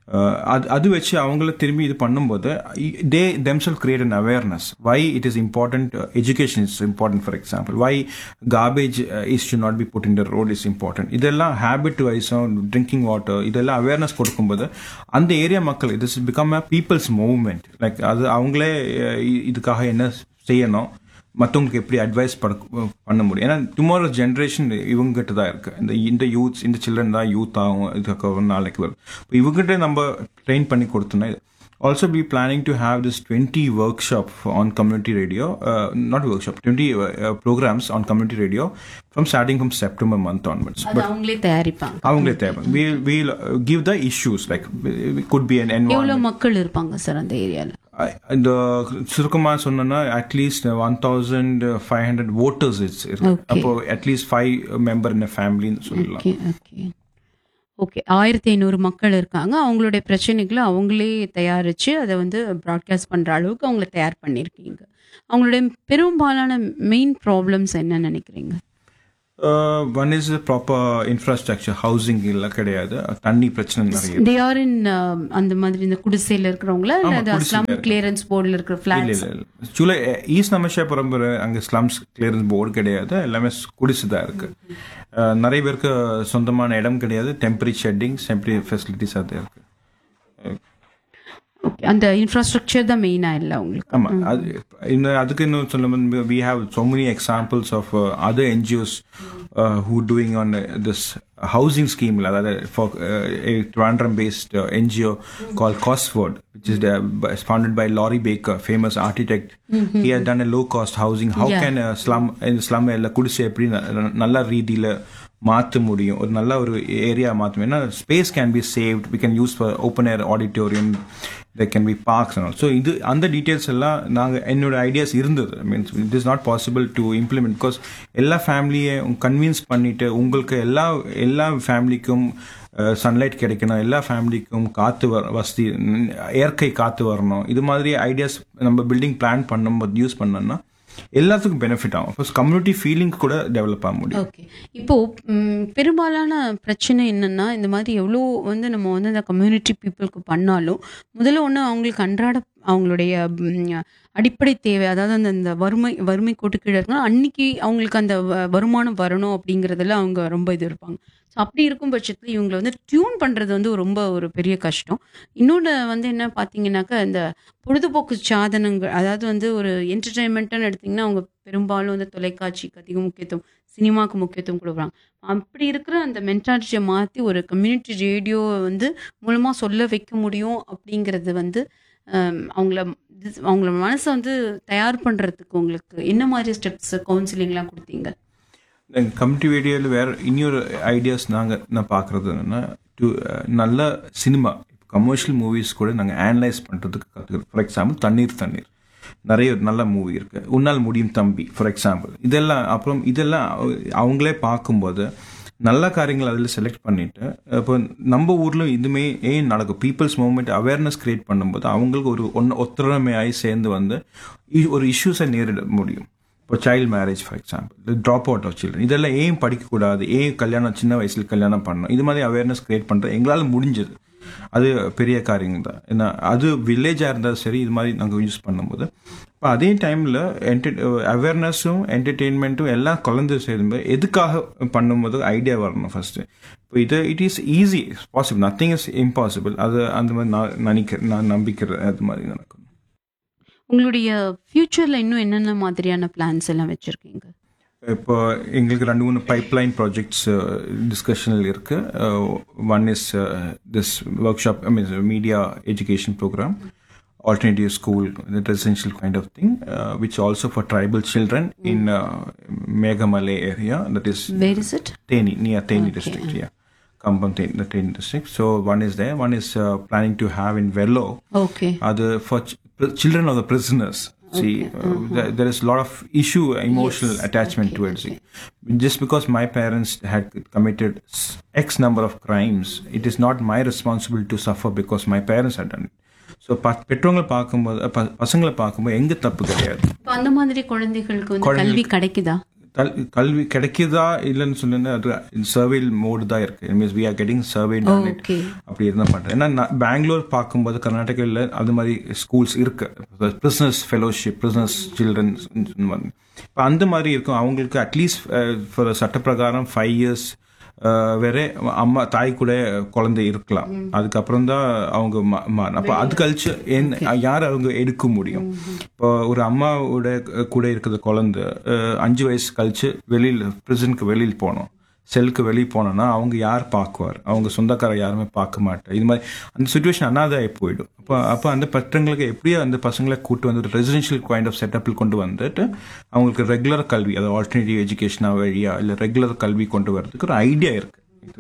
அஹ், அது அது வச்சு அவங்கள திரும்பி இது பண்ணும்போது they themselves create an awareness why it is important uh, education is important for example why garbage uh, is should not be put in the road is important இதெல்லாம் ஹேபிட் வைஸும் ட்ரிங்கிங் வாட்டர் இதெல்லாம் awareness கொடுக்கும்போது அந்த area மக்கள் இது become a people's movement like அது அவங்களே அஹ், இ- இதுக்காக என்ன செய்யணும் மற்றவங்களுக்கு எப்படி அட்வைஸ் பண்ண முடியும் ஏன்னா டுமாரோ ஜென்ரேஷன் இவங்ககிட்ட தான் இருக்கு இந்த இந்த யூத்ஸ் இந்த சில்ட்ரன் தான் யூத் ஆகும் இதுக்கு நாளைக்கு வரும் இப்போ இவங்ககிட்ட நம்ம ட்ரெயின் பண்ணி கொடுத்தோம்னா also be planning to have this 20 workshop on community radio uh, not workshop 20 uh, uh, programs on community radio from starting from september month onwards அது அவங்களே தயாரிப்பாங்க அவங்களே தேவை we'll, we'll uh, give the issues like it could be an environment எவ்வளவு மக்கள் இருப்பாங்க sir அந்த ஏரியால I- இந்த சுருக்கமா சொன்னா at least one thousand five hundred voters it's Okay. அப்போ அட்லீஸ்ட் ஃபைவ் மெம்பர் இன் ஃபேமிலின்னு சொல்லலாம் ஓகே ஓகே ஓகே ஆயிரத்தி ஐநூறு மக்கள் இருக்காங்க அவங்களுடைய பிரச்சனைகளை அவங்களே தயாரிச்சு அதை வந்து ப்ராட்காஸ்ட் பண்ற அளவுக்கு அவங்கள தயார் பண்ணியிருக்கீங்க அவங்களுடைய பெரும்பாலான மெயின் ப்ராப்ளம்ஸ் என்ன நினைக்கிறீங்க one is proper infrastructure housing எல்லாம் கிடையாது தண்ணி பிரச்சனை நிறைய தே ஆர் இன் அந்த மாதிரி இந்த குடிசையில இருக்கிறவங்களா இல்ல ஆமா, அது குடிசையில ஸ்லம் இருக்கு. கிளியரன்ஸ் போர்டில் இருக்கிற இல்ல ஃபிளாட்ஸ் இல்ல இல்ல ஆக்சுவலா ஈஸ்ட் நமஷாபுரம் அங்க ஸ்லம்ஸ் கிளியரன்ஸ் போர்டு கிடையாது எல்லாமே குடிசை தான் இருக்கு அஹ், நிறைய பேருக்கு சொந்தமான இடம் கிடையாது டெம்பரரி ஷெட்டிங் டெம்பரரி ஃபெசிலிட்டிஸ் அது இருக்கு ஓகே அந்த இன்ஃப்ராஸ்ட்ரக்சர் தான் மெயினா இல்லை உங்களுக்கு ஆமா அது இந்த அதுக்கு இன்னும் சொல்ல we have so many examples of uh, other NGOs uh, who doing on uh, this housing scheme அதாவது for uh, a Trivandrum based uh, NGO called Cosford which is uh, by- founded by Laurie Baker famous architect he had done a low cost housing how Yeah. can a slum in slum இல்ல குடிசை எப்படி ந- நல்ல ரீதியில மாற்ற முடியும் ஒரு நல்ல ஒரு ஏரியா மாற்ற ஏன்னா space can be saved we can use for open air auditorium there can be parks so இது அந்த டீட்டெயில்ஸ் எல்லாம் நாங்கள் என்னோட ஐடியாஸ் இருந்தது means it is not possible to implement because எல்லா ஃபேமிலியை கன்வின்ஸ் பண்ணிட்டு உங்களுக்கு எல்லா எல்லா ஃபேமிலிக்கும் சன்லைட் கிடைக்கணும் எல்லா ஃபேமிலிக்கும் காற்று வர வசதி ம், இயற்கை காற்று வரணும் இது மாதிரி ஐடியாஸ் நம்ம பில்டிங் பிளான் பண்ணும்போது யூஸ் பண்ணோம்னா எல்லாத்துக்கும் பெனிஃபிட் ஆகும் ஃபர்ஸ்ட் கம்யூனிட்டி ஃபீலிங் கூட டெவலப் ஆக முடியும் ஓகே இப்போ ம், பெரும்பாலான பிரச்சனை என்னன்னா இந்த மாதிரி எவ்வளோ வந்து நம்ம வந்து அந்த கம்யூனிட்டி பீப்புளுக்கு பண்ணாலும் முதல்ல ஒன்று அவங்களுக்கு அன்றாட அவங்களுடைய ம், அடிப்படை தேவை அதாவது அந்த இந்த வறுமை வறுமை கோட்டு கீழே இருக்கணும் அன்னைக்கு அவங்களுக்கு அந்த வ- வருமானம் வரணும் அப்படிங்கிறதுல அவங்க ரொம்ப இது இருப்பாங்க ஸோ அப்படி இருக்கும் பட்சத்தில் இவங்களை வந்து டியூன் பண்ணுறது வந்து ரொம்ப ஒரு பெரிய கஷ்டம் இன்னொன்று வந்து என்ன பார்த்தீங்கன்னாக்கா இந்த பொழுதுபோக்கு சாதனங்கள் அதாவது வந்து ஒரு என்டர்டைன்மெண்ட்டுன்னு எடுத்திங்கன்னா அவங்க பெரும்பாலும் வந்து தொலைக்காட்சிக்கு அதிக முக்கியத்துவம் சினிமாவுக்கு முக்கியத்துவம் கொடுக்குறாங்க அப்படி இருக்கிற அந்த மென்டாலிட்டியை மாற்றி ஒரு கம்யூனிட்டி ரேடியோவை வந்து மூலமாக சொல்ல வைக்க முடியும் அப்படிங்கிறது வந்து ஹம், அவங்கள this- அவங்கள மனசை வந்து தயார் பண்ணுறதுக்கு உங்களுக்கு என்ன மாதிரி ஸ்டெப்ஸ் கவுன்சிலிங்லாம் கொடுத்தீங்க கம்யூனிட்டி வீடியோவில் வேற இன்னொரு ஐடியாஸ் நாங்கள் நான் பார்க்குறது என்னன்னா டு நல்ல சினிமா கமர்ஷியல் மூவிஸ் கூட நாங்கள் அனலைஸ் பண்ணுறதுக்கு கற்றுக்கிறோம் ஃபார் எக்ஸாம்பிள் தண்ணீர் தண்ணீர் நிறைய நல்ல மூவி இருக்கு உன்னால் முடியும் தம்பி ஃபார் எக்ஸாம்பிள் இதெல்லாம் அப்புறம் இதெல்லாம் அவ- அவங்களே பார்க்கும்போது நல்ல காரியங்கள் அதில் செலக்ட் பண்ணிட்டு இப்போ நம்ம ஊரில் இதுமே ஏன் நடக்கும் பீப்புள்ஸ் மூவ்மெண்ட் அவேர்னஸ் கிரியேட் பண்ணும்போது அவங்களுக்கு ஒரு ஒன்று ஒத்துழைமையாகி சேர்ந்து வந்து இ- ஒரு இஷ்யூஸை நேரிட முடியும் இப்போ child marriage for example drop out of children இதெல்லாம் ஏன் படிக்கக்கூடாது ஏன் கல்யாணம் சின்ன வயசுல கல்யாணம் பண்ணணும் இது மாதிரி அவேர்னஸ் கிரியேட் பண்ணுறது எங்களால் முடிஞ்சது அது பெரிய காரியங்கள் தான் ஏன்னா அது வில்லேஜாக இருந்தாலும் சரி இது மாதிரி நாங்கள் யூஸ் பண்ணும்போது இப்போ அதே டைமில் என்டர் அவேர்னஸும் என்டர்டெயின்மெண்ட்டும் எல்லாம் கலந்து சேரும்போது எதுக்காக பண்ணும்போது ஐடியா வரணும் ஃபர்ஸ்ட் இப்போ இது it is easy possible nothing is impossible அது அந்த மாதிரி நான் நினைக்கிறேன் நான் நம்பிக்கிறேன் அது மாதிரி நடக்கும் உங்களுடைய ஃப்யூச்சரில் இன்னும் என்னென்ன மாதிரியான பிளான்ஸ் எல்லாம் வச்சுருக்கீங்க இப்போ எங்களுக்கு ரெண்டு மூணு பைப்லைன் ப்ராஜெக்ட்ஸ் டிஸ்கஷனில் இருக்கு one is this workshop I mean media education program alternative school, that residential kind of thing, uh, which also for tribal children in uh, Meghamalay area, that is where is it Teni, near Teni district, yeah. Kampam Teni, the Teni district. So one is there. One is uh, planning to have in Velo, okay other for ch- pr- children of the prisoners. See, uh, there, there is a lot of issue, emotional attachment towards it. Just because my parents had committed s- X number of crimes, it is not my responsibility to suffer because my parents had done it. So பெற்றவங்களை பார்க்கும்போது ப- பசங்களை பார்க்கும்போது எங்க தப்பு கிடையாது இப்போ அந்த மாதிரி குழந்தைகளுக்கு வந்து கல்வி கிடைக்குதா தல்- கல்வி கிடைக்குதா இல்லைன்னு சொன்னா அது சர்வே மோடு தான் இருக்கு means we are getting survey Okay. அப்படி இருந்தால் பண்ணுறேன் ஏன்னா நான் பெங்களூர் பார்க்கும்போது கர்நாடகாவில் அது மாதிரி ஸ்கூல்ஸ் இருக்கு பிரிசனஸ் ஃபெலோஷிப் பிரிசனஸ் சில்ட்ரன் இப்போ அந்த மாதிரி இருக்கும் அவங்களுக்கு அட்லீஸ்ட் ஃபார் சட்டப்பிரகாரம் ஃபைவ் இயர்ஸ் வேற அம்மா தாய் கூட குழந்தை இருக்கலாம் அதுக்கப்புறம் தான் அவங்க மா- மா- அப்போ அது கழிச்சு என்ன யார் அவங்க எடுக்க முடியும் இப்போ ஒரு அம்மாவோட கூட இருக்கிற குழந்தை அஹ், அஞ்சு வயசு கழிச்சு வெளியில் ப்ரிசனுக்கு வெளியில் போகணும் செல்லுக்கு வெளியே போனோன்னா அவங்க யார் பார்க்குவார் அவங்க சொந்தக்காரர் யாருமே பார்க்க மாட்டார் இது மாதிரி அந்த சுச்சுவேஷன் அனாதாயி போயிடும் அப்போ அப்போ அந்த பற்றங்களுக்கு எப்படியோ அந்த பசங்களை கூட்டு வந்து ரெசிடென்ஷியல் கைண்ட் ஆஃப் செட்டப்பில் கொண்டு வந்துட்டு அவங்களுக்கு ரெகுலர் கல்வி அதாவது ஆல்டர்னேட்டிவ் எஜுகேஷனா வழியா இல்லை ரெகுலர் கல்வி கொண்டு வரதுக்கு ஒரு ஐடியா இருக்கு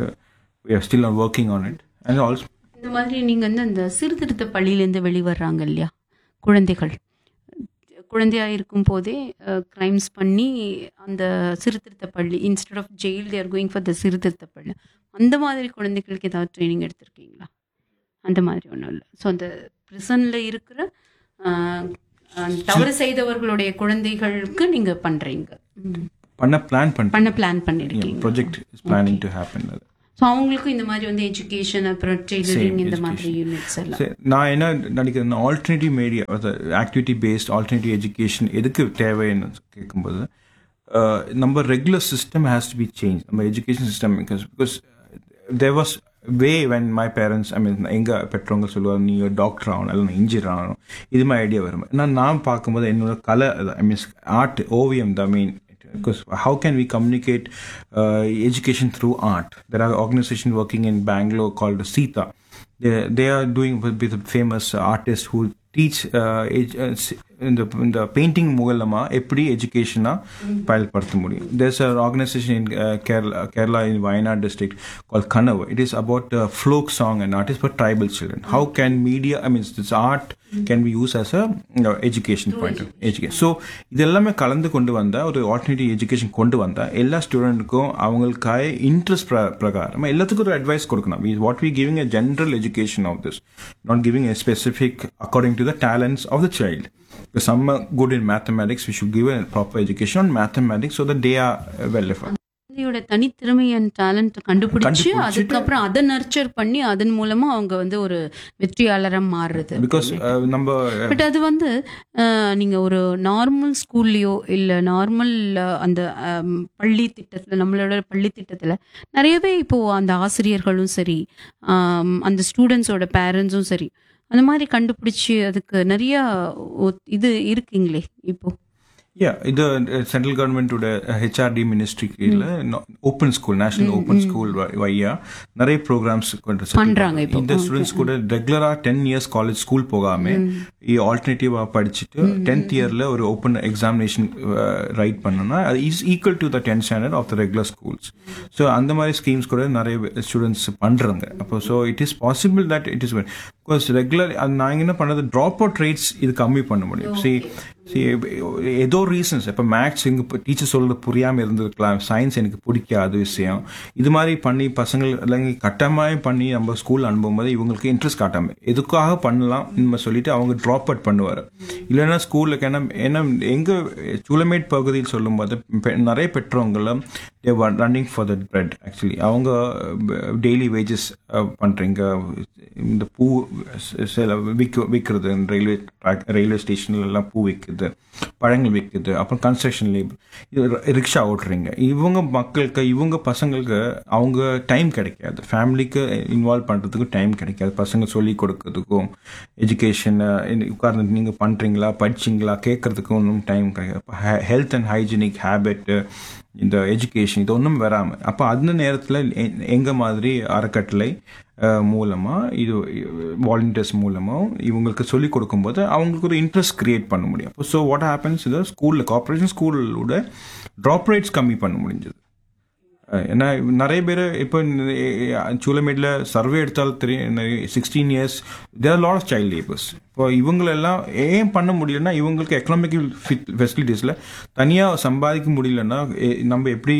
இது still are working on it and also இந்த மாதிரி நீங்க வந்து அந்த சீர்திருத்த பள்ளியிலேருந்து வெளிவர்றாங்க இல்லையா குழந்தைகள் குழந்தையா இருக்கும் போதே கிரைம்ஸ் பண்ணி அந்த சீர்திருத்த பள்ளி instead of jail they're going for the சீர்திருத்த பள்ளி அந்த மாதிரி குழந்தைகளுக்கு ஏதாவது ட்ரைனிங் எடுத்திருக்கீங்களா அந்த மாதிரி ஒன்றும் இல்லை ஸோ அந்த ப்ரிசனில் இருக்கிற அஹ், அஹ், தவறு செய்தவர்களுடைய குழந்தைகளுக்கு நீங்க பண்றீங்க ம். பண்ண பிளான் பண்ண பண்ண பிளான் பண்ணிருக்கீங்க project is planning to happen அது ஸோ அவங்களுக்கும் இந்த மாதிரி வந்து எஜுகேஷன் அப்புறம் டெய்லரிங் இந்த மாதிரி education. யூனிட்ஸ் எல்லாம் சரி, நான் என்ன நினைக்கிறேன் alternative media activity based alternative education எதுக்கு தேவைன்னு கேட்கும்போது அஹ், நம்ம regular system has to be change நம்ம education system because because there was way when my parents I mean எங்கள் பெற்றவங்க சொல்லுவாங்க நீ டாக்டர் ஆகணும் இல்லை இன்ஜினியர் ஆகணும் இது மாதிரி ஐடியா வரும் நான் நான் பார்க்கும்போது என்னோட கலை ஐ மீன்ஸ் ஆர்ட் ஓவியம் த மீன் because how can we communicate uh, education through art there are organizations working in bangalore called sita they, they are doing with, with famous artists who teach uh, ed- uh, s- இந்த இந்த painting மூலமா எப்படி எஜுகேஷனா பயன்படுத்த முடியும் there's a organisation in Kerala Kerala in Wayanad district call Kanavu it is about folk song and art is for tribal children how can media I means this art can be use as a education point education so இது எல்லாமே கலந்து கொண்டு வந்தால் ஒரு alternative education கொண்டு வந்தால் எல்லா ஸ்டூடெண்ட்டுக்கும் அவங்களுக்காக இன்ட்ரெஸ்ட் பிரகாரம் எல்லாத்துக்கும் ஒரு அட்வைஸ் கொடுக்கணும் what we giving a general education of this not giving a specific according to the talents of the child some are good in mathematics we should give a proper education on mathematics so that they are uh, well defined குழந்தையோட தனித்திறமை and talent கண்டுபிடிச்சு கண்டுபிடிச்சிட்டு- அதுக்கப்புறம் அதை nurture பண்ணி அதன் மூலமா அவங்க வந்து ஒரு வெற்றியாளரா மாறுறது because uh, நம்ம uh, பட் அது வந்து அஹ், நீங்க ஒரு நார்மல் ஸ்கூல்லையோ இல்ல நார்மல் அந்த அம், பள்ளி திட்டத்துல நம்மளோட பள்ளி திட்டத்துல நிறையவே இப்போ அந்த ஆசிரியர்களும் சரி ஆம், அந்த ஸ்டூடெண்ட்ஸோட பேரண்ட்ஸும் சரி அந்த மாதிரி கண்டுபிடிச்சு அதுக்கு நிறைய ஒ- இது இருக்குங்களே இப்போ yeah இது சென்ட்ரல் கவர்மெண்டோட ஹெச்ஆர்டி மினிஸ்ட்ரி கீழே open school national open school via நிறைய ப்ரோக்ராம்ஸ் பண்றாங்க இப்போ. இந்த ஸ்டூடெண்ட்ஸ் கூட ரெகுலரா டென் இயர்ஸ் காலேஜ் ஸ்கூல் போகாம ஆல்டர்னேட்டிவா படிச்சுட்டு டென்த் இயர்ல ஒரு ஓப்பன் எக்ஸாமினேஷன் ரைட் பண்ணோம்னா அது is equal to the tenth standard of the regular schools so அந்த மாதிரி ஸ்கீம்ஸ் கூட நிறைய ஸ்டூடெண்ட்ஸ் பண்றாங்க அப்போ so it is possible that it is because regular நாங்கள் என்ன பண்ணது ட்ராப் அவுட் ரேட்ஸ் இது கம்மி பண்ண முடியும் சி See, ஏதோ ரீசன்ஸ் இப்போ மேக்ஸ் எங்க டீச்சர் சொல்றது புரியாம இருந்திருக்கலாம் சயின்ஸ் எனக்கு பிடிக்காத விஷயம் இது மாதிரி பண்ணி பசங்கள் எல்லாம் கட்டமாய் பண்ணி நம்ம ஸ்கூல் அனுப்பும்போது இவங்களுக்கு இன்ட்ரெஸ்ட் காட்டாம எதுக்காக பண்ணலாம் நம்ம சொல்லிட்டு அவங்க ட்ராப் அவுட் பண்ணுவார் இல்லைன்னா ஸ்கூலுக்கு என்ன ஏன்னா எங்க சூலமேட் பகுதியில் சொல்லும்போது பெ- நிறைய பெற்றவங்களும் running for the bread actually அவங்க டெய்லி வேஜஸ் பண்றீங்க இந்த பூ சில விற்க விற்கிறது ரயில்வே ரயில்வே ஸ்டேஷன்ல எல்லாம் பூ விற்குது பழங்கள் விற்குது அப்புறம் கன்ஸ்ட்ரக்ஷன் லேபர் இது ரிக்ஷா ஓட்டுறீங்க இவங்க மக்களுக்கு இவங்க பசங்களுக்கு அவங்க டைம் கிடைக்காது ஃபேமிலிக்கு இன்வால்வ் பண்ணுறதுக்கு டைம் கிடைக்காது பசங்க சொல்லி கொடுக்கறதுக்கும் எஜுகேஷன் உட்கார்ந்து நீங்கள் பண்ணுறீங்களா படிச்சிங்களா கேட்கறதுக்கும் ஒன்றும் டைம் கிடைக்காது ஹெல்த் அண்ட் ஹைஜீனிக் ஹேபிட்டு இந்த எஜுகேஷன் இது ஒன்றும் வராமல் அப்போ அந்த நேரத்தில் எங்கள் மாதிரி அறக்கட்டளை அஹ், மூலமா இது வாலண்டியர்ஸ் மூலமா இவங்களுக்கு சொல்லிக் கொடுக்கும்போது அவங்களுக்கு ஒரு இன்ட்ரெஸ்ட் கிரியேட் பண்ண முடியும் அப்போ ஸோ வாட் ஹேப்பன்ஸ் இது ஸ்கூலில் கார்பரேஷன் ஸ்கூலோட ட்ராப் ரேட்ஸ் கம்மி பண்ண முடிஞ்சது அஹ், ஏன்னா நிறைய பேர் இப்போ சூலமேடில் சர்வே எடுத்தாலும் தெரியும் sixteen years there lot of child labours இப்போ இவங்களெல்லாம் ஏன் பண்ண முடியலன்னா இவங்களுக்கு எக்கனாமிக்கல் ஃபெசிலிட்டிஸில் தனியாக சம்பாதிக்க முடியலன்னா எ- நம்ம எப்படி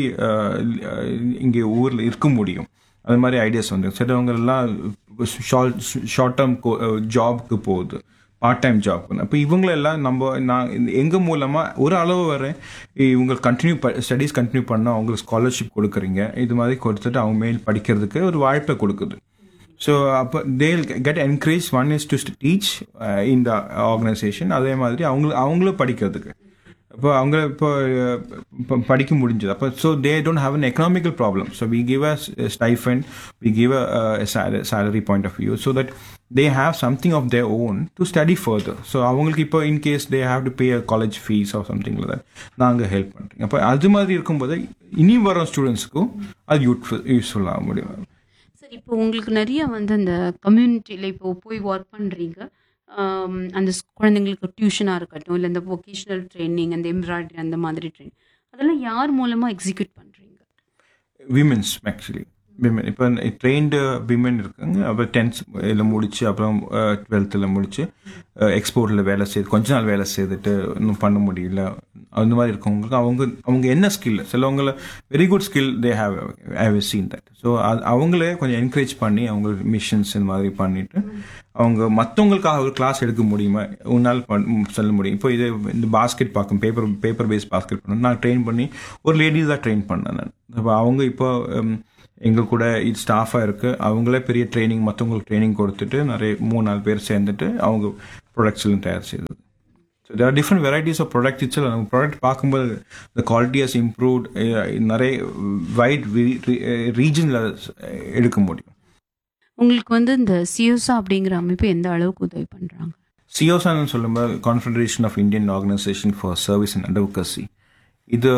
இங்கே ஊரில் இருக்க முடியும் அது மாதிரி ஐடியாஸ் வந்து சிலவங்க எல்லாம் ஷார்ட் ஷார்ட் டேர்ம் ஜாப்க்கு போகுது பார்ட் டைம் ஜாப் அப்போ இவங்களெல்லாம் நம்ம நான் இந்த- எங்க மூலமா ஒரு அளவு வரை இவங்க கண்டினியூ ஸ்டடீஸ் கண்டினியூ பண்ண அவங்களுக்கு ஸ்காலர்ஷிப் கொடுக்குறீங்க இது மாதிரி கொடுத்துட்டு அவங்க மேல் படிக்கிறதுக்கு ஒரு வாய்ப்பை கொடுக்குது ஸோ அப்போ they get encourage one is to teach இந்த ஆர்கனைசேஷன் அதே மாதிரி அவங்க அவங்களும் படிக்கிறதுக்கு இப்போ அவங்க இப்போ அஹ், இப்போ படிக்க முடிஞ்சது அப்போ so they don't have an economical problem so we give a stipend we give a salary point of view so that they have something of their own to study further so அவங்களுக்கு இப்போ in case they have to pay a college fees or something that நாங்கள் help பண்ணுறோம் அப்போ அது மாதிரி இருக்கும்போது இனி வர ஸ்டூடெண்ட்ஸ்க்கும் அது யூட்ஃபுல் யூஸ்ஃபுல்லாக முடியும் சார் இப்போ உங்களுக்கு நிறைய வந்து அந்த கம்யூனிட்டியில் இப்போ போய் ஒர்க் பண்ணுறீங்க அந்த ஸ்- குழந்தைங்களுக்கு டியூஷனாக இருக்கட்டும் இல்லை இந்த வொகேஷ்னல் ட்ரைனிங் அந்த எம்ப்ராய்டரி அந்த மாதிரி ட்ரைனிங் அதெல்லாம் யார் மூலமாக எக்ஸிக்யூட் பண்ணுறீங்க விமென்ஸ் ஆக்சுவலி விமென் இப்போ ட்ரெயின்டு விமென் இருக்காங்க அப்புறம் டென்த் இதில் முடிச்சு அப்புறம் டுவெல்த்தில் முடிச்சு எக்ஸ்போர்ட்டில் வேலை செய்து கொஞ்ச நாள் வேலை செய்துட்டு இன்னும் பண்ண முடியல அந்த மாதிரி இருக்கவங்களுக்கு அவங்க அவங்க என்ன ஸ்கில் சிலவங்கள very good skill they have have seen that so அது அவங்களே கொஞ்சம் என்கரேஜ் பண்ணி அவங்க மிஷன்ஸ் இந்த மாதிரி பண்ணிட்டு அவங்க மற்றவங்களுக்காக ஒரு கிளாஸ் எடுக்க முடியுமா உன்னால் பண்- சொல்ல முடியும் இப்போ இது இந்த பாஸ்கெட் பார்க்கும் பேப்பர் பேப்பர் பேஸ் பாஸ்கெட் பண்ண நான் ட்ரெயின் பண்ணி ஒரு லேடிஸ் தான் ட்ரெயின் பண்ணேன் நான் அப்போ அவங்க இப்போ உம், எங்க கூட இது ஸ்டாஃபாக இருக்கு அவங்களே பெரிய ட்ரைனிங் மற்றவங்களுக்கு ட்ரைனிங் கொடுத்துட்டு நிறைய மூணு நாலு பேர் சேர்ந்துட்டு அவங்க ப்ராடக்ட்ஸ்லாம் தயார் செய்தது so there are different varieties of product it's நம்ம ப்ராடக்ட் பார்க்கும்போது த குவாலிட்டி ஹஸ் இம்ப்ரூவ்ட் நிறைய வைட் ரீஜனில் எடுக்க முடியும் உங்களுக்கு வந்து இந்த சியோசா அப்படிங்கிற அமைப்பு எந்த அளவுக்கு உதவி பண்ணுறாங்க சியோசான்னு சொல்லும்போது confederation of Indian organisation for service and advocacy இது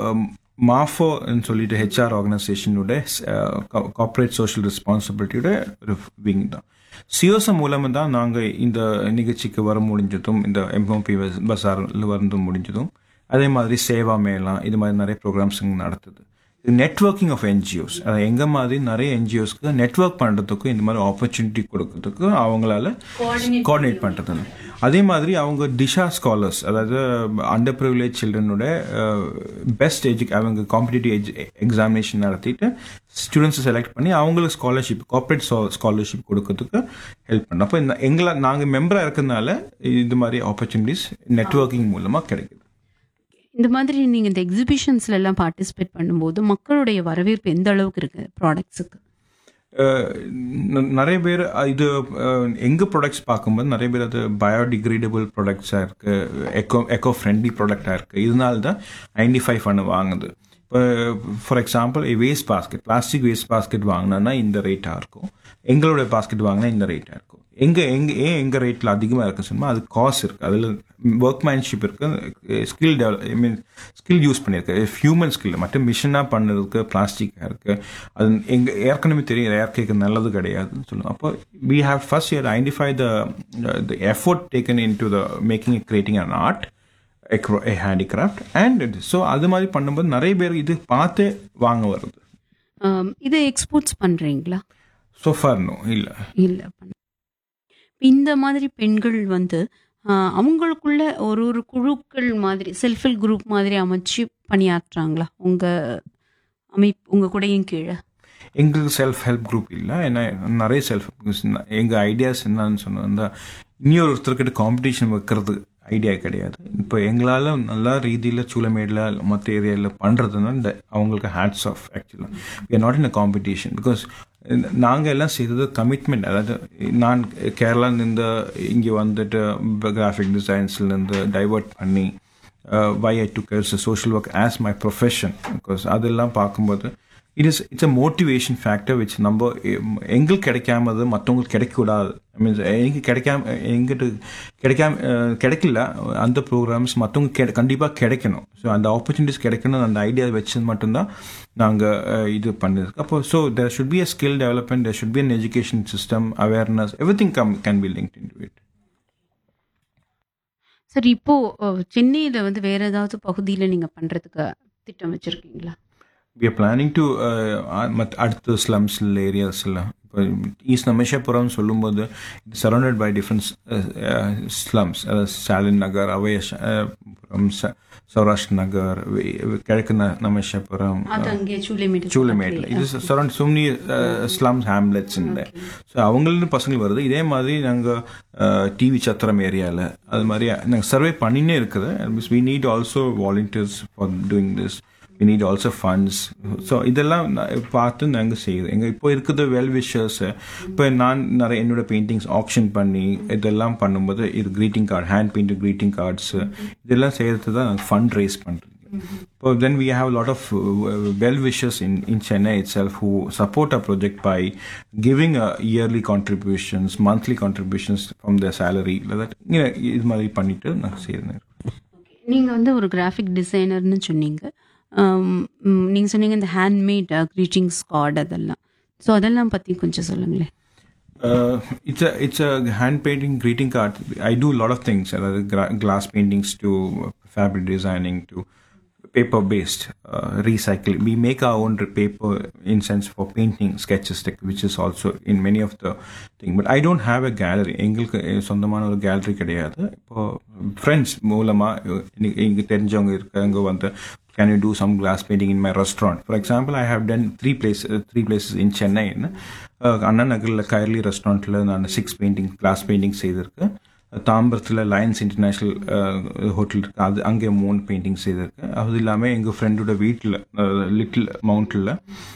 மாஃபோன்னு சொல்லிட்டு ஹெச்ஆர் ஆர்கனைசேஷனோட கார்ப்பரேட் சோஷியல் ரெஸ்பான்சிபிலிட்டியோட ஒரு விங் தான் சியோசா மூலமாக தான் நாங்கள் இந்த நிகழ்ச்சிக்கு வர முடிஞ்சதும் இந்த எம்எம்பி பசாரில் வந்து முடிஞ்சதும் அதே மாதிரி சேவா மேலாம் இது மாதிரி நிறைய ப்ரோக்ராம்ஸ் நடத்துது நெட்ஒர்க்கிங் ஆஃப் என்ஜிஓஸ் அது எங்க மாதிரி நிறைய என்ஜிஓஸ்க்கு நெட்ஒர்க் பண்றதுக்கும் இந்த மாதிரி ஆப்பர்ச்சுனிட்டி கொடுக்கறதுக்கு அவங்களால கோஆர்டினேட் பண்றது அதே மாதிரி அவங்க டிஷா ஸ்காலர்ஸ் அதாவது அண்டர் ப்ரிவிலேஜ் சில்ட்ரனோட பெஸ்ட் எஜு அவங்க காம்படிட்டிவ் எக்ஸாமினேஷன் நடத்திட்டு ஸ்டூடெண்ட்ஸை செலக்ட் பண்ணி அவங்களுக்கு ஸ்காலர்ஷிப் கார்ப்பரேட் ஸ்காலர்ஷிப் கொடுக்கறதுக்கு ஹெல்ப் பண்ணோம் அப்போ இந்த எங்களை நாங்கள் மெம்பராக இருக்கிறதுனால இது மாதிரி ஆப்பர்ச்சுனிட்டிஸ் நெட்ஒர்க்கிங் மூலமாக கிடைக்குது இந்த மாதிரி நீங்கள் இந்த எக்ஸிபிஷன்ஸ்ல எல்லாம் பார்ட்டிசிபேட் பண்ணும்போது மக்களுடைய வரவேற்பு எந்த அளவுக்கு இருக்கு ப்ராடக்ட்ஸுக்கு அஹ் ந- நிறைய பேர் இது அஹ், எங்க ப்ராடக்ட்ஸ் பார்க்கும்போது நிறைய பேர் அது பயோடிகிரேடபிள் ப்ராடக்ட்ஸாக இருக்கு எக்கோ எக்கோ ஃப்ரெண்ட்லி ப்ராடக்டாக இருக்கு இதனால தான் ஐடென்டிஃபை பண்ண வாங்குது இப்போ for example waste basket plastic waste basket வாங்கினா இந்த ரேட்டாக இருக்கும் எங்களோட பாஸ்கெட் வாங்கினா இந்த ரேட்டாக இருக்கும் எங்க எங்க ஏன் எங்க ரேட்ல அதிகமாக இருக்கு சொன்னா அது காஸ்ட் இருக்கு அதில் ஒர்க்மேன்ஷிப் இருக்கு skill develop I mean skill use பண்ணியிருக்கு ஹியூமன் ஸ்கில் மற்ற மிஷினாக பண்ணதுக்கு பிளாஸ்டிக்காக இருக்கு அது எங்க ஏற்கனவே தெரியும் இயற்கைக்கு நல்லது கிடையாதுன்னு சொல்லுவோம் அப்போ we have first year identify the the effort taken in to the making creating an art handicraft and so அது மாதிரி பண்ணும்போது நிறைய பேர் இது பார்த்து வாங்க வருது ஆம், இதை எக்ஸ்போர்ட்ஸ் பண்ணுறீங்களா சோஃபார் நோ இல்லை இல்லை பண்ண இந்த மாதிரி பெண்கள் வந்து ஆ, அவங்களுக்குள்ள ஒரு ஒரு குழுக்கள் மாதிரி செல்ஃப் ஹெல்ப் குரூப் மாதிரி அமைச்சு பணியாற்றுறாங்களா உங்க அமைப்பு உங்க கூடயும் கீழே எங்களுக்கு செல்ஃப் ஹெல்ப் குரூப் இல்லை ஏன்னா நிறைய செல்ஃப் எங்கள் ஐடியாஸ் என்னன்னு சொன்னா இன்னொரு ஒருத்தர்கிட்ட காம்படிஷன் வைக்கிறது ஐடியா கிடையாது இப்போ எங்களால் நல்ல ரீதியில் சூளமேடில் மற்ற ஏரியாவில் பண்ணுறதுனால இந்த அவங்களுக்கு ஹேட்ஸ் ஆஃப் ஆக்சுவலாக we are not in a competition because நாங்கள் எல்லாம் செய்தது கமிட்மெண்ட் அதாவது நான் கேரளாலேருந்து இங்கே வந்துட்டு கிராஃபிக் டிசைன்ஸ்லேருந்து டைவர்ட் பண்ணி why I took social work as my profession because அதெல்லாம் பார்க்கும்போது it is it's a motivation factor which நம்ம எம், எங்களுக்கு கிடைக்காமது மற்றவங்களுக்கு கிடைக்கக்கூடாது ஐ மீன்ஸ் எனக்கு கிடைக்காம எங்கிட்ட கிடைக்காம அஹ், கிடைக்கல அந்த ப்ரோக்ராம்ஸ் மற்றவங்க கெ கண்டிப்பாக கிடைக்கணும் ஸோ அந்த ஆப்பர்ச்சுனிட்டிஸ் கிடைக்கணும் அந்த ஐடியா வச்சு மட்டும்தான் நாங்கள் இது பண்ணிருக்கு அப்போ so there should be a skill development there should be an education system awareness everything come can be link in to it சரி இப்போ அஹ், சென்னையில வந்து வேற ஏதாவது பகுதியில நீங்க பண்றதுக்கு திட்டம் வச்சிருக்கீங்களா வி ஆர் பிளானிங் டு மத் அடுத்த ஸ்லம்ஸ் ஏரியாஸில் இப்போ ஈஸ்ட் நமேஷாபுரம் சொல்லும்போது it's surrounded by different slums அதாவது ஸ்டாலின் நகர் அவையஷ் அப்புறம் ச- சௌராஷ்டிர நகர் வி- வி- கிழக்கு ந- நமேஷாபுரம் அது அங்கே சூளைமேடு சூளமேட்டில் இது சரௌண்ட் சும்னி ஸ்லம்ஸ் ஹேம்லெட்ஸ் இந்த ஸோ அவங்கள பசங்க வருது இதே மாதிரி நாங்கள் டிவி சத்திரம் ஏரியாவில் அது மாதிரி நாங்கள் சர்வே பண்ணினே இருக்குது we need also volunteers for doing this we need also funds so இதெல்லாம் நான் பார்த்து நாங்கள் செய்யுது எங்கள் இப்போ இருக்கிற வெல் விஷர்ஸ் இப்போ நான் நிறைய என்னோட பெயிண்டிங்ஸ் ஆக்ஷன் பண்ணி இதெல்லாம் பண்ணும்போது இது greeting card hand painted greeting cards இதெல்லாம் செய்யறது தான் நாங்கள் ஃபண்ட் ரைஸ் பண்ணுறது So then we have a lot of uh, well wishers in, in Chennai itself who support our project by giving uh, yearly contributions, monthly contributions from their salary. Like that, you know, இது மாதிரி பண்ணிட்டு நான் செய்யறேன் நீங்கள் வந்து ஒரு graphic டிசைனர்னு சொன்னீங்க நீங்கள் சொன்னீங்க இந்த ஹேண்ட்மேட் க்ரீட்டிங்ஸ் கார்டு அதெல்லாம் ஸோ அதெல்லாம் பற்றி கொஞ்சம் சொல்லுங்களேன் Uh, it's a it's a hand painting greeting card. I do a lot of things, uh, gra- glass paintings to fabric designing to paper based uh, recycling. We make our own re- paper in sense for painting sketches, like, which is also in many of the thing. But I don't have a gallery. எங்களுக்கு சொந்தமான ஒரு gallery கிடையாது இப்போ friends மூலமாக இங்கே தெரிஞ்சவங்க இருக்காங்க வந்து can you do some glass painting in my restaurant for example I have done three place three places in Chennai Anna நகரில் கைர்லி ரெஸ்டாரண்ட்டில் நான் சிக்ஸ் பெயிண்டிங் கிளாஸ் பெயிண்டிங் செய்திருக்கேன் தாம்பரத்தில் லயன்ஸ் இன்டர்நேஷ்னல் ஹோட்டல் இருக்கு அது அங்கே மூணு பெயிண்டிங் செய்திருக்கேன் அது இல்லாமல் எங்கள் ஃப்ரெண்டோட வீட்டில் லிட்டில் மவுண்டில்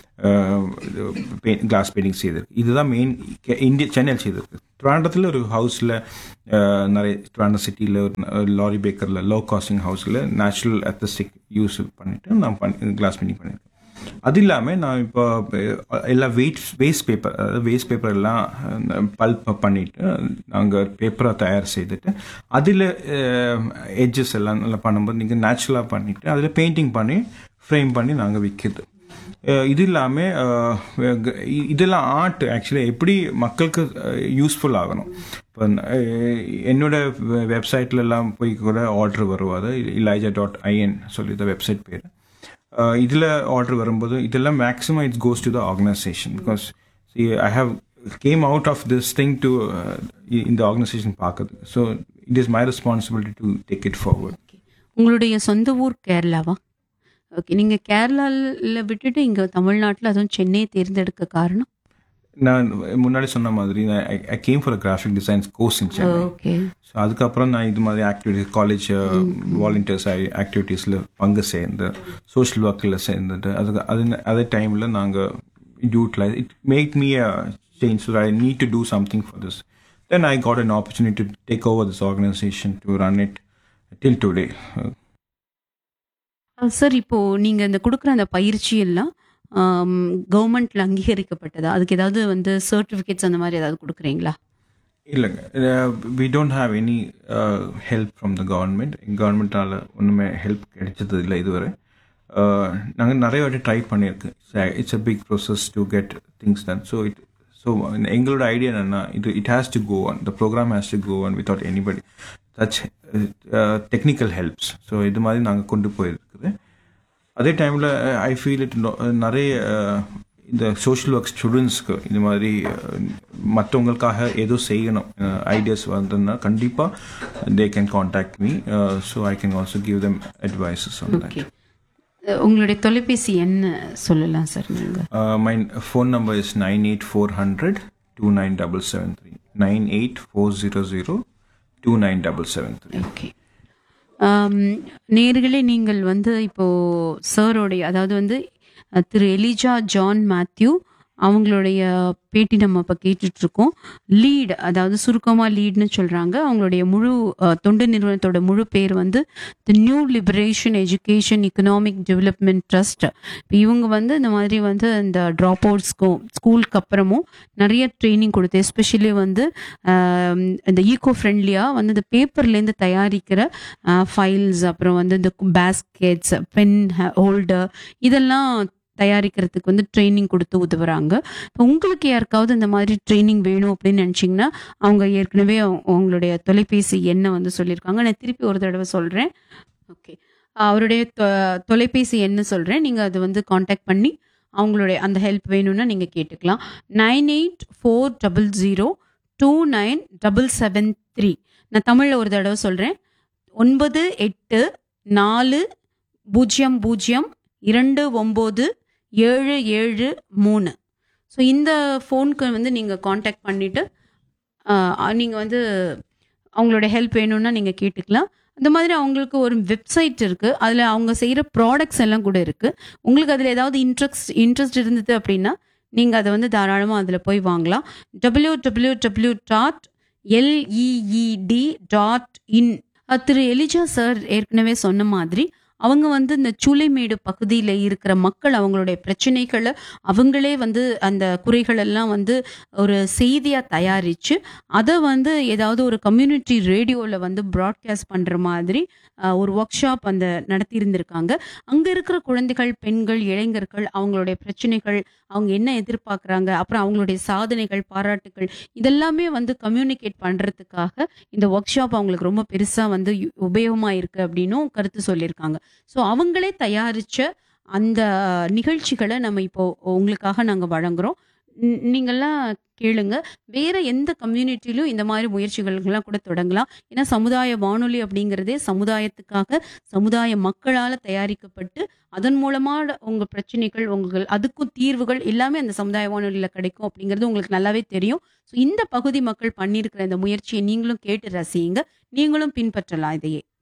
கிளாஸ் பெயிண்டிங் செய்திருக்கு இதுதான் மெயின் இந்திய சென்னையில் செய்திருக்கு திருவாண்டத்தில் ஒரு ஹவுஸில் நிறைய திருவாண்டம் சிட்டியில் ஒரு லாரி பேக்கரில் லோ காஸ்டிங் ஹவுஸில் நேச்சுரல் அத்தஸ்டிக் யூஸ் பண்ணிட்டு நான் பண்ணி கிளாஸ் பெயிண்டிங் பண்ணியிருக்கேன் அது இல்லாமல் நான் இப்போ அஹ், எல்லா வெயிட் வேஸ்ட் பேப்பர் அதாவது வேஸ்ட் பேப்பர் எல்லாம் பல்ப் பண்ணிட்டு நாங்கள் பேப்பரை தயார் செய்துட்டு அதில் எட்ஜஸ் எல்லாம் நல்லா பண்ணும்போது நீங்கள் நேச்சுரலாக பண்ணிட்டு அதில் பெயிண்டிங் பண்ணி ஃப்ரேம் பண்ணி நாங்கள் விற்கிது அஹ், இது இல்லாமல் இதெல்லாம் ஆர்ட் ஆக்சுவலி எப்படி மக்களுக்கு யூஸ்ஃபுல் ஆகணும் இப்போ அஹ், என்னோட வெப்சைட்ல எல்லாம் போய் கூட ஆர்டர் வருவாது இலாஜா டாட் ஐஎன் சொல்லி இந்த வெப்சைட் பேர் இதில் ஆர்டர் வரும்போது இதெல்லாம் maximum it's goes to the organisation because I have came out of this thing to இந்த ஆர்கனைசேஷன் பார்க்குது so it is my responsibility to take it forward உங்களுடைய சொந்த ஊர் கேரளாவா ஓகே நீங்கள் கேரளாவில் விட்டுட்டு இங்கே தமிழ்நாட்டில் அதுவும் சென்னையை தேர்ந்தெடுக்க காரணம் நான் முன்னாடி சொன்ன மாதிரி I came for graphic designs course in Chennai okay so அதுக்கப்புறம் நான் இது மாதிரி ஆக்டிவிட்டிஸ் காலேஜ் வாலண்டியர்ஸ் ஆக்டிவிட்டீஸில் பங்கு சேர்ந்து சோஷியல் ஒர்க்கில் சேர்ந்துட்டு அதுக்கு அது அதே டைமில் நாங்கள் utilise it make me a change so I need to do something for this then I got an opportunity to take over this organisation to run it till today sir இப்போ நீங்கள் இந்த கொடுக்குற அந்த பயிற்சி எல்லாம் கவர்மெண்ட்ல அங்கீகரிக்கப்பட்டதா அதுக்கு ஏதாவது வந்து சர்டிஃபிகேட்ஸ் அந்த மாதிரி ஏதாவது கொடுக்குறீங்களா இல்லைங்க we don't have any help from the government கவர்மெண்ட்டால் ஒன்றுமே ஹெல்ப் கிடைச்சது இல்லை இதுவரை நாங்கள் நிறைய வாட்டி ட்ரை பண்ணியிருக்கு it's a big process to get things done so it so எங்களோட ஐடியா என்னென்னா இது it has to go on the programme has to go on without anybody touch technical helps so இது மாதிரி நாங்கள் கொண்டு போயிருக்குது அதே டைமில் ஐ ஃபீல் இட் நிறைய அஹ், இந்த சோஷியல் ஒர்க் ஸ்டூடெண்ட்ஸ்க்கு இது மாதிரி மற்றவங்களுக்காக ஏதோ செய்யணும் ஐடியாஸ் வந்ததுன்னா கண்டிப்பாக they can contact me so I can also give them advices on that okay உங்களுடைய தொலைபேசி என்ன சொல்லலாம் சார் நீங்கள் my phone number is nine eight four hundred two nine double seven three nine eight four zero zero two nine double seven three okay நேர்களே நீங்கள் வந்து இப்போ சாரோடைய அதாவது வந்து அஹ், திரு எலிஜா ஜான் மேத்யூ அவங்களுடைய பேட்டி நம்ம இப்போ கேட்டுட்டு இருக்கோம் லீட் அதாவது சுருக்கமாக லீட்னு சொல்கிறாங்க அவங்களுடைய முழு அஹ், தொண்டு நிறுவனத்தோட முழு பேர் வந்து the new liberation education economic development trust இப்போ இவங்க வந்து இந்த மாதிரி வந்து இந்த ட்ராப் அவுட்ஸ்க்கும் ஸ்கூலுக்கு அப்புறமும் நிறைய ட்ரைனிங் கொடுத்து எஸ்பெஷலி வந்து ஆம், இந்த ஈகோ ஃப்ரெண்ட்லியாக வந்து இந்த பேப்பர்லேருந்து தயாரிக்கிற ஃபைல்ஸ் அப்புறம் வந்து இந்த பேஸ்கெட்ஸ் பென் ஹோல்டர் இதெல்லாம் தயாரிக்கிறதுக்கு வந்து ட்ரைனிங் கொடுத்து உதவுறாங்க இப்போ உங்களுக்கு யாருக்காவது இந்த மாதிரி ட்ரைனிங் வேணும் அப்படின்னு நினச்சிங்கன்னா அவங்க ஏற்கனவே அவங்க- அவங்களுடைய தொலைபேசி எண்ணை வந்து சொல்லியிருக்காங்க நான் திருப்பி ஒரு தடவை சொல்கிறேன் ஓகே அவருடைய தொ- தொலைபேசி என்ன சொல்கிறேன் நீங்கள் அது வந்து காண்டாக்ட் பண்ணி அவங்களுடைய அந்த ஹெல்ப் வேணும்னா நீங்கள் கேட்டுக்கலாம் nine eight four double zero two nine double seven three நான் தமிழில் ஒரு தடவை சொல்கிறேன் ஒன்பது எட்டு நாலு பூஜ்ஜியம் பூஜ்ஜியம் இரண்டு ஒம்பது ஏழு ஏழு மூணு ஸோ இந்த ஃபோனுக்கு வந்து நீங்கள் காண்டாக்ட் பண்ணிவிட்டு நீங்கள் வந்து அவங்களோட ஹெல்ப் வேணும்னா நீங்கள் கேட்டுக்கலாம் அந்த மாதிரி அவங்களுக்கு ஒரு வெப்சைட் இருக்குது அதில் அவங்க செய்கிற ப்ராடக்ட்ஸ் எல்லாம் கூட இருக்குது உங்களுக்கு அதில் ஏதாவது இன்ட்ரெஸ்ட் இன்ட்ரெஸ்ட் இருந்தது அப்படின்னா நீங்கள் அதை வந்து தாராளமாக அதில் போய் வாங்கலாம் W W W dot LEED dot in Thiru Elijah sir ஏற்கனவே சொன்ன மாதிரி அவங்க வந்து இந்த சூளைமேடு பகுதியில் இருக்கிற மக்கள் அவங்களுடைய பிரச்சனைகளை அவங்களே வந்து அந்த குறைகள் எல்லாம் வந்து ஒரு செய்தியாக தயாரித்து அதை வந்து ஏதாவது ஒரு கம்யூனிட்டி ரேடியோவில் வந்து ப்ராட்காஸ்ட் பண்ணுற மாதிரி அஹ், ஒரு ஒர்க் ஷாப் அந்த நடத்தியிருந்திருக்காங்க அங்கே இருக்கிற குழந்தைகள் பெண்கள் இளைஞர்கள் அவங்களுடைய பிரச்சனைகள் அவங்க என்ன எதிர்பார்க்குறாங்க அப்புறம் அவங்களுடைய சாதனைகள் பாராட்டுகள் இதெல்லாமே வந்து கம்யூனிகேட் பண்ணுறதுக்காக இந்த ஒர்க் ஷாப் அவங்களுக்கு ரொம்ப பெருசாக வந்து உபயோகமாக இருக்குது அப்படின்னும் கருத்து சொல்லியிருக்காங்க ஸோ அவங்களே தயாரித்த அந்த நிகழ்ச்சிகளை நம்ம இப்போ உங்களுக்காக நாங்கள் வழங்குறோம் ந- நீங்கெல்லாம் கேளுங்க வேற எந்த கம்யூனிட்டிலும் இந்த மாதிரி முயற்சிகள்லாம் கூட தொடங்கலாம் ஏன்னா சமுதாய வானொலி அப்படிங்கிறதே சமுதாயத்துக்காக சமுதாய மக்களால் தயாரிக்கப்பட்டு அதன் மூலமாக உங்கள் பிரச்சனைகள் உங்கள் அதுக்கும் தீர்வுகள் எல்லாமே அந்த சமுதாய வானொலியில் கிடைக்கும் அப்படிங்கிறது உங்களுக்கு நல்லாவே தெரியும் ஸோ இந்த பகுதி மக்கள் பண்ணியிருக்கிற இந்த முயற்சியை நீங்களும் கேட்டு ரசியுங்க நீங்களும் பின்பற்றலாம் இதையே